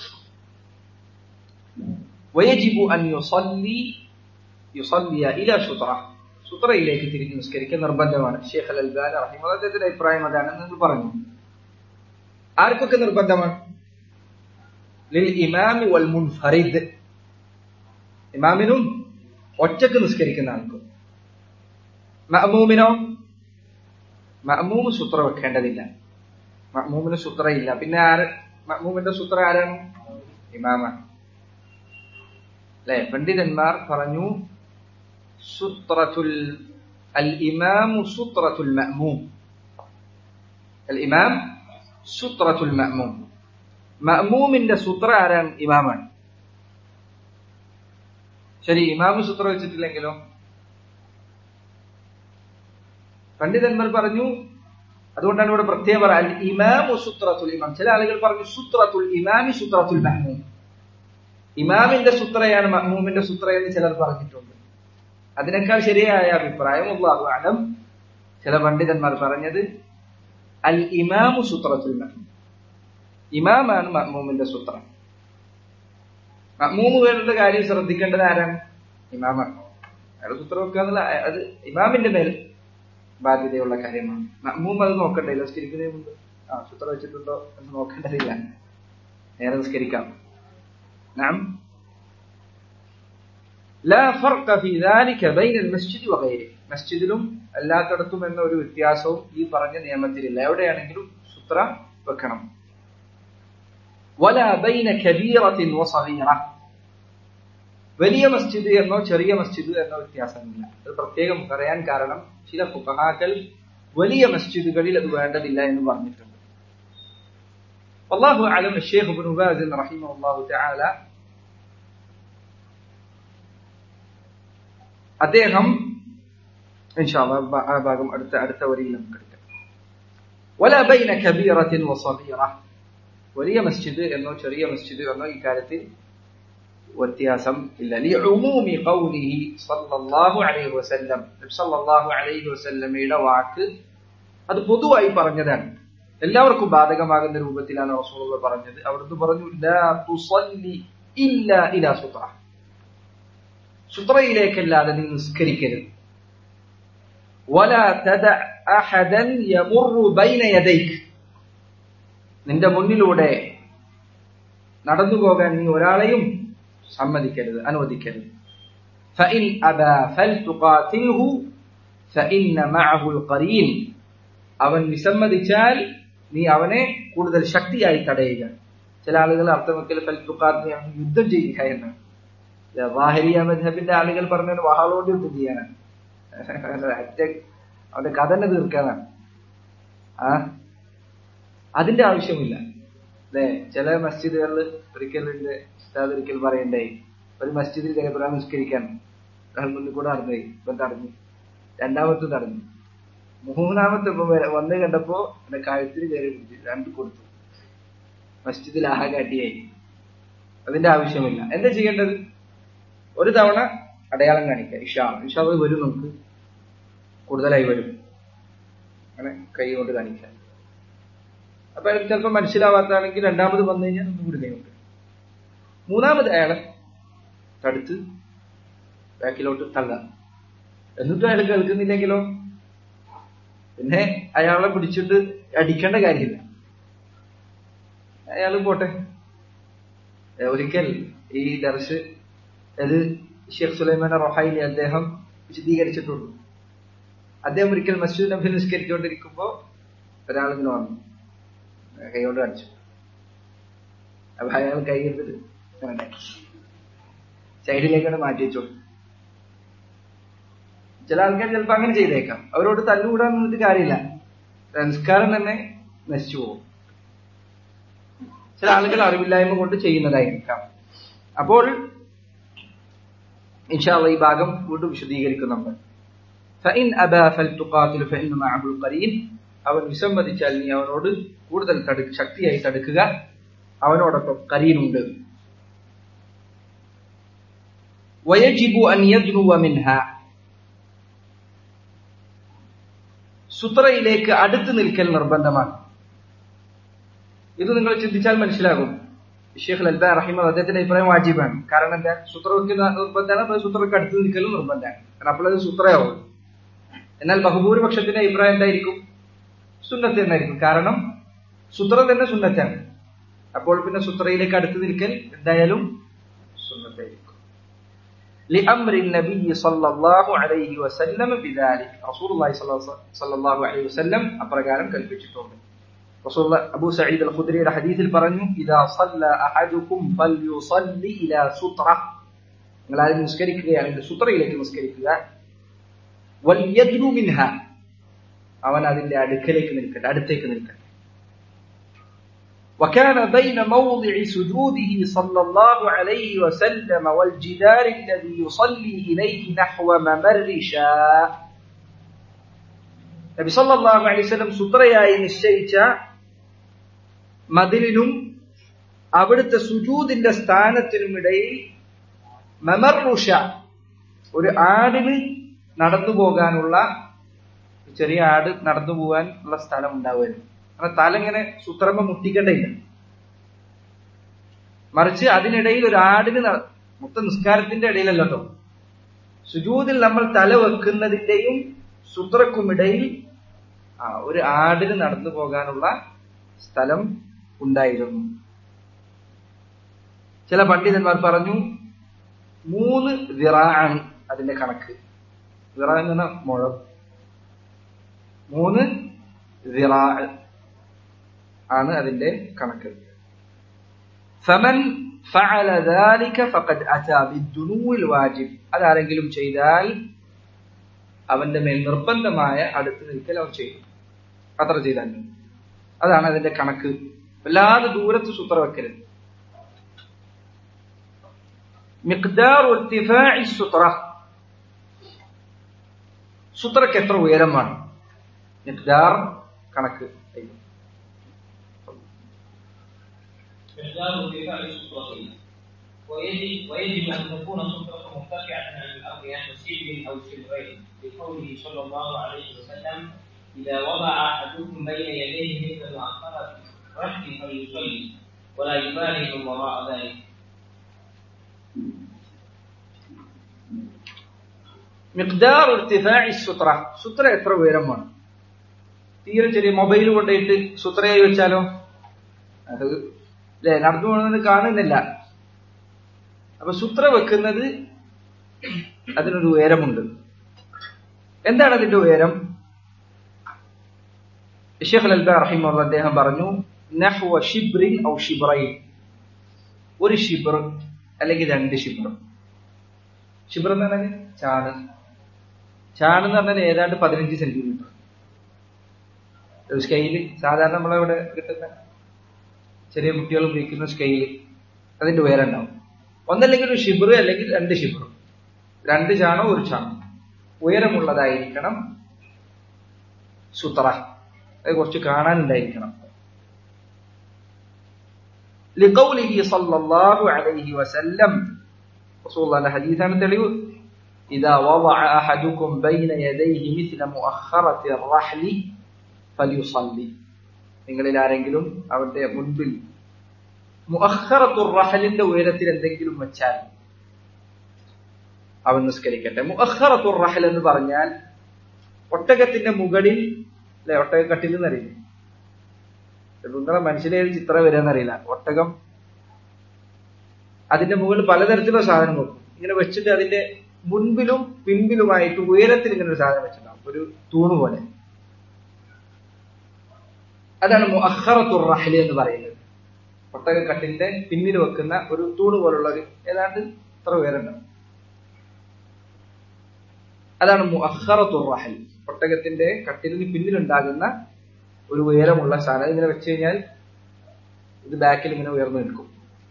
ويجب أن يصلي يصلي إلى سطرة സുത്രയിലേക്ക് തിരിഞ്ഞ് നിസ്കരിക്കാൻ നിർബന്ധമാണ് ഷേഖ് അൽ അൽബാൻ റഹിമ അദ്ദേഹത്തിന്റെ അഭിപ്രായം അതാണെന്ന് നിങ്ങൾ പറഞ്ഞു ആർക്കൊക്കെ നിർബന്ധമാണ് ലിൽ ഇമാമി വൽ മുൻഫറിദ് ഇമാമിനും ഒറ്റക്ക് നിസ്കരിക്കുന്ന ആൾക്കും മഅമൂമിനോ മഅമൂമ് സൂത്ര വെക്കേണ്ടതില്ല മഅമൂമിന് സൂത്രയില്ല പിന്നെ ആര് മഅമൂമിന്റെ സൂത്ര ആരാണ് ഇമാമാണ് അല്ലെ പണ്ഡിതന്മാർ പറഞ്ഞു സുത്രത്തുൽ അൽ ഇമാം സുത്രത്തുൽ മഅമൂം അൽ ഇമാം സുത്രത്തുൽ മഅമൂം മഅമൂമിന്റെ സൂത്ര ആരാണ് ഇമാമാണ് ശരി ഇമാമ് സൂത്ര വെച്ചിട്ടില്ലെങ്കിലോ പണ്ഡിതന്മാർ പറഞ്ഞു അതുകൊണ്ടാണ് ഇവിടെ പ്രത്യേകം പറയാം അൽ ഇമാമു സുത്രത്തുൽ ഇമാം ചില ആളുകൾ പറഞ്ഞു സുത്രത്തുൽ ഇമാമി സുത്രത്തുൽ മഹ്മൂം ഇമാമിന്റെ സുത്രയാണ് മഹ്മൂമിന്റെ സുത്ര എന്ന് ചിലർ പറഞ്ഞിട്ടുണ്ട് അതിനേക്കാൾ ശരിയായ അഭിപ്രായം അള്ളാഹു അലം ചില പണ്ഡിതന്മാർ പറഞ്ഞത് അൽ ഇമാമു സുത്രത്തുൽ മഹ്മൂം ഇമാമാണ് മഹ്മൂമിന്റെ സുത്ര മഹ്മൂമുകളുടെ കാര്യം ശ്രദ്ധിക്കേണ്ടത് ആരാണ് ഇമാമാണ് അയാൾ സുത്ര വെക്കുക എന്നുള്ള അത് ഇമാമിന്റെ മേൽ ബാധ്യതയുള്ള കാര്യമാണ് മഹ്മൂം അത് നോക്കണ്ടേ നിസ്കരിക്കുന്നതിന് മുമ്പ് ആ സുത്ര വെച്ചിട്ടുണ്ടോ എന്ന് നോക്കേണ്ടതില്ല നേരെ നിസ്കരിക്കാം നാം لا فرق في ذلك بين المسجد وغيره മസ്ജിദിലും അല്ലാത്തടത്തും എന്ന ഒരു വ്യത്യാസവും ഈ പറഞ്ഞ നിയമത്തിലില്ല എവിടെയാണെങ്കിലും സുത്ര വെക്കണം ولا بين كبيرة وصغيرة വലിയ മസ്ജിദ് എന്നോ ചെറിയ മസ്ജിദ് എന്നോ വ്യത്യാസമില്ല അത് പ്രത്യേകം പറയാൻ കാരണം ചില ഫുഖഹാക്കൾ വലിയ മസ്ജിദുകളിൽ അത് വേണ്ടതില്ല എന്ന് പറഞ്ഞിട്ടുണ്ട് والله أعلم الشيخ ابن باز رحمه الله تعالى അദ്ദേഹം ഇൻഷാല്ലാ ആ ഭാഗം അടുത്ത അടുത്ത വരിയിൽ നമുക്ക് എടുക്കാം ولا بين كبيرة وصغيرة വലിയ മസ്ജിദ് എന്നോ ചെറിയ മസ്ജിദ് എന്നോ ഇക്കാര്യത്തിൽ വ്യത്യാസം ഇല്ല لعموم قوله صلى الله عليه وسلم صلى الله عليه وسلمയുടെ വാക്ക് അത് പൊതുവായി പറഞ്ഞതാണ് എല്ലാവർക്കും ബാധകമാകുന്ന രൂപത്തിലാണ് റസൂലുള്ള പറഞ്ഞത് അവിടുന്ന് പറഞ്ഞു ലാ തുസല്ലി ഇല്ല ഇലാ സുത്ര സുത്രയിലേക്കല്ലാതെ നീ നിസ്കരിക്കരുത് ولا تدع احدا يمر بين يديك നിന്റെ മുന്നിലൂടെ നടന്നു പോകാൻ നീ ഒരാളെയും സമ്മതിക്കരുത് അനുവദിക്കരുത് فإن أبى فلتقاتله فإن معه القرين അവൻ വിസമ്മതിച്ചാൽ നീ അവനെ കൂടുതൽ ശക്തിയായി തടയുക ചില ആളുകൾ അർത്ഥം വെക്കൽ ഫൽത്തുക്കാത്ത് യുദ്ധം ചെയ്യുക എന്നാണ് വാഹരിയ മധബിന്റെ ആളുകൾ പറഞ്ഞത് വഹാളോട് യുദ്ധം ചെയ്യാനാണ് അവന്റെ കഥ തന്നെ തീർക്കാനാണ് ആ അതിന്റെ ആവശ്യമില്ല അല്ലെ ചില മസ്ജിദുകളിൽ ഒരിക്കലുണ്ട് ഉസ്താദ് ഒരിക്കൽ പറയണ്ടായി ഒരു മസ്ജിദിൽ ജനപ്രാ നിസ്കരിക്കാൻ ഒരാൾ മുന്നിൽ കൂടെ നടന്നു ഇപ്പം തടഞ്ഞു രണ്ടാമത്തെ തടഞ്ഞു മൂന്നാമത്തെ ഇപ്പം വന്ന് കണ്ടപ്പോ എന്റെ കഴുത്തിന് കയറി പിടിച്ചു രണ്ട് കൊടുത്തു മസ്ജിദിൽ ആഹാകാട്ടിയായി അതിന്റെ ആവശ്യമില്ല എന്താ ചെയ്യേണ്ടത് ഒരു തവണ അടയാളം കാണിക്കുക ഇഷാ ഇഷാ വരും നമുക്ക് കൂടുതലായി വരും അങ്ങനെ കൈ കൊണ്ട് കാണിക്കാം അപ്പൊ അയാൾക്ക് ചിലപ്പോൾ മനസ്സിലാവാത്തതാണെങ്കിൽ രണ്ടാമത് വന്നു കഴിഞ്ഞാൽ ഒന്നും കൂടി കൈകൊണ്ട് മൂന്നാമത് അയാളെ തടുത്ത് ബാക്കിലോട്ട് തള്ളാം എന്നിട്ടും അയാൾ കേൾക്കുന്നില്ലെങ്കിലോ പിന്നെ അയാളെ പിടിച്ചിട്ട് അടിക്കേണ്ട കാര്യമില്ല അയാൾ പോട്ടെ ഒരിക്കൽ ഈ ദർശ് അത് ഷെയ്ഖ് സുലൈമാൻ റൊഹായിലെ അദ്ദേഹം വിശദീകരിച്ചിട്ടുണ്ട് അദ്ദേഹം ഒരിക്കൽ മസ്ജിദ് നബി നിസ്കരിച്ചുകൊണ്ടിരിക്കുമ്പോ ഒരാളിങ്ങനെ വന്നു കൈകൊണ്ട് കാണിച്ചു അപ്പൊ അയാൾ കൈ എടുത്തിട്ട് സൈഡിലേക്കാണ് മാറ്റി വെച്ചോളൂ ചില ആൾക്കാർ ചിലപ്പോ അങ്ങനെ ചെയ്തേക്കാം അവരോട് തല്ലുകൂടാൻ നിന്നിട്ട് കാര്യമില്ല സംസ്കാരം തന്നെ നശിച്ചു പോകും ചില ആളുകൾ അറിവില്ലായ്മ കൊണ്ട് ചെയ്യുന്നതായിരിക്കാം അപ്പോൾ ഇൻഷാല്ല ഈ ഭാഗം വീണ്ടും വിശദീകരിക്കുന്നുണ്ട് فإن أبى فلتقاتل فإن معه القرين അവൻ വിസമ്മതിച്ചാൽ നീ അവനോട് കൂടുതൽ തടു ശക്തിയായി തടുക്കുക അവനോടൊപ്പം കരീനുണ്ട് ويجب أن يدنو منها സുത്രയിലേക്ക് അടുത്ത് നിൽക്കൽ നിർബന്ധമാണ് ഇത് നിങ്ങൾ ചിന്തിച്ചാൽ മനസ്സിലാകും ഷെയ്ഖ് അൽബാൻ റഹിമ അദ്ദേഹത്തിന്റെ അഭിപ്രായം വാജിബാണ് കാരണം എന്താ സൂത്ര വെക്കുന്ന നിർബന്ധമാണ് അപ്പോൾ സൂത്രക്ക് അടുത്ത് നിൽക്കലും നിർബന്ധമാണ് കാരണം അപ്പോഴത് സൂത്രയാവും എന്നാൽ ബഹുഭൂരിപക്ഷത്തിന്റെ അഭിപ്രായം എന്തായിരിക്കും സുന്നത്ത് എന്നായിരിക്കും കാരണം സുത്ര തന്നെ സുന്നത്താണ് അപ്പോൾ പിന്നെ സുത്രയിലേക്ക് അടുത്ത് നിൽക്കൽ എന്തായാലും സുന്നത്തായിരിക്കും لأمر النبي صلى الله عليه وسلم بذلك رسول الله صلى الله عليه وسلم അപ്രകാരം കൽപ്പിച്ചിട്ടുണ്ട് റസൂൽ അബൂ സഈദ് അൽ ഖുദ്രിയുടെ ഹദീസിൽ പറഞ്ഞു ഇദാ സല്ല അഹദുക്കും ഫൽയുസല്ലി ഇലാ സുത്ര നിങ്ങൾ ആരും നിസ്കരിക്കുകയാണെങ്കിൽ സുത്രയിലേക്ക് നിസ്കരിക്കുക വൽയദ്നു മിൻഹ അവൻ അതിന്റെ അടുക്കലേക്ക് നിൽക്കട്ടെ അടുത്തേക്ക് നിൽക്കട്ടെ وكان بين موضع سجوده صلى الله عليه وسلم والجدار الذي يصلي إليه نحو ممر شاء നബി സല്ലല്ലാഹു അലൈഹി വസല്ലം സുത്രയായി നിശ്ചയിച്ച മതിലിനും അവിടുത്തെ സുജൂദിന്റെ സ്ഥാനത്തിനുമിടയിൽ മെമറുഷ ഒരു ആടിന് നടന്നു പോകാനുള്ള ചെറിയ ആട് നടന്നു പോകാൻ ഉള്ള സ്ഥലം ഉണ്ടാവുമായിരുന്നു കാരണം തല ഇങ്ങനെ സുത്രമ മുട്ടിക്കേണ്ടയില്ല മറിച്ച് അതിനിടയിൽ ഒരു ആടിന് മൊത്തം നിസ്കാരത്തിന്റെ ഇടയിലല്ല കേട്ടോ സുജൂതിൽ നമ്മൾ തല വെക്കുന്നതിന്റെയും സുത്രക്കുമിടയിൽ ആ ഒരു ആടിന് നടന്നു പോകാനുള്ള സ്ഥലം ഉണ്ടായിരുന്നു ചില പണ്ഡിതന്മാർ പറഞ്ഞു മൂന്ന് വിറാണ് അതിന്റെ കണക്ക് വിറ എന്ന് പറഞ്ഞാൽ മുഴം മൂന്ന് വിറാ ആണ് അതിന്റെ കണക്ക് ഫമൻ ഫഅല ذلك فقد اتى بالدنو الواجب അതാരെങ്കിലും ചെയ്താൽ അവന്റെ മേൽ നിർബന്ധമായ അടുത്ത് നിൽക്കൽ അവൻ ചെയ്യും അത്ര ചെയ്താൽ മതി. അതാണ് അതിന്റെ കണക്ക് വല്ലാതെ ദൂരത്ത് സൂത്ര വെക്കരുത് മിഖ്ദാർ ഇർത്തിഫാഇ സുത്ര സുത്രക്ക് എത്ര ഉയരമാണ് മിഖ്ദാർ കണക്ക് അയ്യോ. مقدار ارتفاع السطرتين ويجب ويجب ان تكون السطره مرتفعه عن الارض نحو سجل او شبرين لقوله صلى الله عليه وسلم اذا وضع احدكم بين يديه مثل مؤخره رحل فليصلي ولا يبالي من وراء ذلك മിഖ്ദാർ ഇർത്തിഫാഇ സുത്ര സുത്ര എത്ര ഉയരമാണ് തീരെ ചെറിയ മൊബൈൽ കൊണ്ടുപോയിട്ട് സുത്രയായി വെച്ചാലോ അത് അല്ലെ നടന്നു പോകുന്നത് കാണുന്നില്ല അപ്പൊ സുത്ര വെക്കുന്നത് അതിനൊരു ഉയരമുണ്ട് എന്താണ് അതിന്റെ ഉയരം ഷെയ്ഖ് അൽബ റഹിമുള്ള അദ്ദേഹം പറഞ്ഞു നഹ്വ ഷിബ്രിൻ ഔ ഷിബ്രൈൻ ഒരു ഷിബ്ർ അല്ലെങ്കിൽ രണ്ട് ഷിബ്ർ ഷിബ്ർ എന്ന് പറഞ്ഞാൽ ചാണ് ചാണ് എന്ന് പറഞ്ഞാൽ ഏതാണ്ട് പതിനഞ്ച് സെന്റിമീറ്റർ ഒരു സ്കെയില് സാധാരണ നമ്മളിവിടെ കിട്ടുന്ന ചെറിയ കുട്ടികൾ ഉപയോഗിക്കുന്ന സ്കെയില് അതിന്റെ ഉയരം ഉണ്ടാവും ഒന്നല്ലെങ്കിൽ ഒരു ഷിബിർ അല്ലെങ്കിൽ രണ്ട് ഷിബിർ രണ്ട് ചാണോ ഒരു ചാണോ ഉയരമുള്ളതായിരിക്കണം സുത്ര അത് കുറച്ച് കാണാനുണ്ടായിരിക്കണം لقوله صلى الله عليه وسلم رسول الله حديث عن تليو إذا وضع أحدكم بين يديه مثل مؤخرة الرحل فليصلي നിങ്ങളിൽ ആരെങ്കിലും അവന്റെ മുൻപിൽ മുഅഖറത്തുർ റഹലിന്റെ ഉയരത്തിൽ എന്തെങ്കിലും വെച്ചാൽ അവൻ നിസ്കരിക്കട്ടെ മുഅഖറത്തുർ റഹൽ എന്ന് പറഞ്ഞാൽ ഒട്ടകത്തിന്റെ മുകളിൽ അല്ലെ ഒട്ടകക്കട്ടിൽ എന്നറിയില്ല നിങ്ങളെ മനസ്സിലെ ഒരു ചിത്രം വരാന്നറിയില്ല ഒട്ടകം അതിന്റെ മുകളിൽ പലതരത്തിലുള്ള സാധനം വെക്കും ഇങ്ങനെ വെച്ചിട്ട് അതിന്റെ മുൻപിലും പിൻപിലുമായിട്ട് ഉയരത്തിൽ ഇങ്ങനെ ഒരു സാധനം വെച്ചിട്ടുണ്ടാവും ഒരു തൂണ് പോലെ അതാണ് മുഅഖറത്തുർ റഹ്ലി എന്ന് പറയുന്നത് ഒട്ടകക്കട്ടിന്റെ പിന്നിൽ വെക്കുന്ന ഒരു തൂണ് പോലുള്ള ഒരു ഏതാണ്ട് ഇത്ര ഉയരമുണ്ടാവും അതാണ് മുഅഖറത്തുർ റഹൽ ഒട്ടകത്തിന്റെ കട്ടിലിന് പിന്നിലുണ്ടാകുന്ന ഒരു ഉയരമുള്ള സാധനം ഇങ്ങനെ വെച്ച് കഴിഞ്ഞാൽ ഇത് ബാക്കിൽ ഇങ്ങനെ ഉയർന്നു നിൽക്കും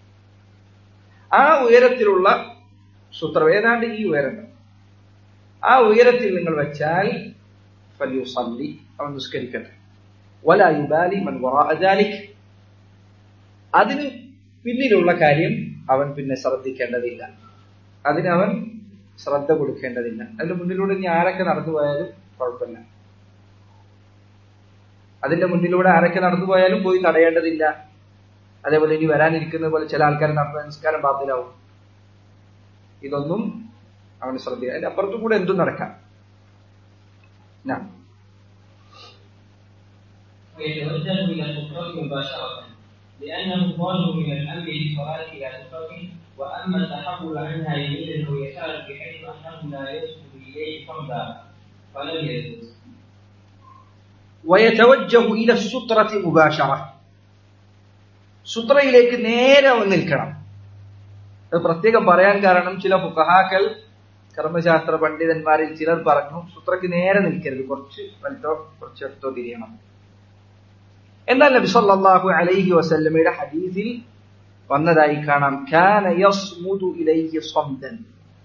ആ ഉയരത്തിലുള്ള സൂത്രം ഏതാണ്ട് ഈ ഉയരം ആ ഉയരത്തിൽ നിങ്ങൾ വെച്ചാൽ ഫലിയുസല്ലി അവൻ നിസ്കരിക്കട്ടെ വലാ യുബാലി മൻ വറാഅ ദാലിക് അതിന് പിന്നിലുള്ള കാര്യം അവൻ പിന്നെ ശ്രദ്ധിക്കേണ്ടതില്ല അതിന് അവൻ ശ്രദ്ധ കൊടുക്കേണ്ടതില്ല അതിന്റെ മുന്നിലൂടെ ഇനി ആരൊക്കെ നടന്നു പോയാലും കുഴപ്പമില്ല അതിന്റെ മുന്നിലൂടെ ആരൊക്കെ നടന്നു പോയാലും പോയി തടയേണ്ടതില്ല അതേപോലെ ഇനി വരാനിരിക്കുന്ന പോലെ ചില ആൾക്കാർ നടന്ന നിസ്കാരം ബാത്തിലാവും ഇതൊന്നും അവന് ശ്രദ്ധിക്കുക അതിന്റെ അപ്പുറത്തും കൂടെ എന്തും നടക്കാം ഞാൻ ويتوجه إلى السفرة مباشرة لأنه ظاهر من الأمر بالصلاة إلى سفرة وأما التحول عنها يمينا أو يسارا بحيث أنه لا يسجد إليه فردا فلم يجوز ويتوجه إلى السطرة مباشرة സുത്രയിലേക്ക് നേരെ അവൻ നിൽക്കണം അത് പ്രത്യേകം പറയാൻ കാരണം ചില ഫുഖഹാക്കൾ കർമ്മശാസ്ത്ര പണ്ഡിതന്മാരിൽ ചിലർ പറഞ്ഞു സുത്രയ്ക്ക് നേരെ നിൽക്കരുത് കുറച്ച് വലുതോ കുറച്ച് അടുത്തോ തിരിയണം എന്നാൽ നബി സല്ലല്ലാഹു അലൈഹി വസല്ലമയുടെ ഹദീസിൽ വന്നതായി കാണാം കാന യസ്മുദു ഇലൈഹി സ്വംദൻ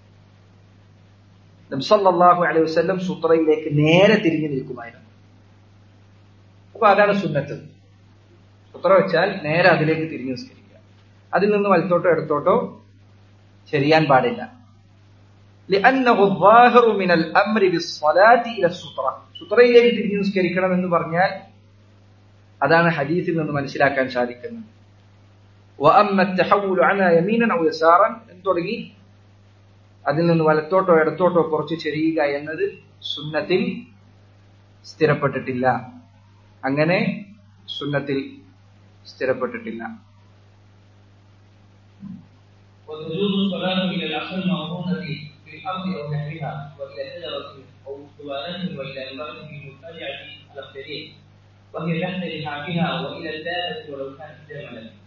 നബി സല്ലല്ലാഹു അലൈഹി വസല്ലം സുത്രയിലേക്ക് നേരെ തിരിഞ്ഞു നിൽക്കുമായിരുന്നു അപ്പൊ അതാണ് സുന്നത്ത് സുത്ര വെച്ചാൽ നേരെ അതിലേക്ക് തിരിഞ്ഞു നിസ്കരിക്കുക അതിൽ നിന്ന് വലത്തോട്ടോ ഇടത്തോട്ടോ ചെറിയാൻ പാടില്ല لأنه الظاهر من الأمر بالصلاة إلى السطرة സുത്രയിലേക്ക് തിരിഞ്ഞു നിസ്കരിക്കണം എന്ന് പറഞ്ഞാൽ അതാണ് ഹദീസിൽ നിന്ന് മനസ്സിലാക്കാൻ സാധിക്കുന്നത് وأما التحول عنها يمينا أو يسارا എന്ന് തുടങ്ങി അതിൽ നിന്ന് വലത്തോട്ടോ ഇടത്തോട്ടോ കുറച്ച് ചെറിയുക എന്നത് സുന്നത്തിൽ സ്ഥിരപ്പെട്ടിട്ടില്ല അങ്ങനെ സുന്നത്തിൽ സ്ഥിരപ്പെട്ടിട്ടില്ല وتجوز الصلاة إلى الأخ الموجودة في الأرض أو نحوها وإلى شجرة أو اسطوانة وإلى المرأة المضطجعة على السرير وهي تحت لحافها وإلى الدابة ولو كانت جملا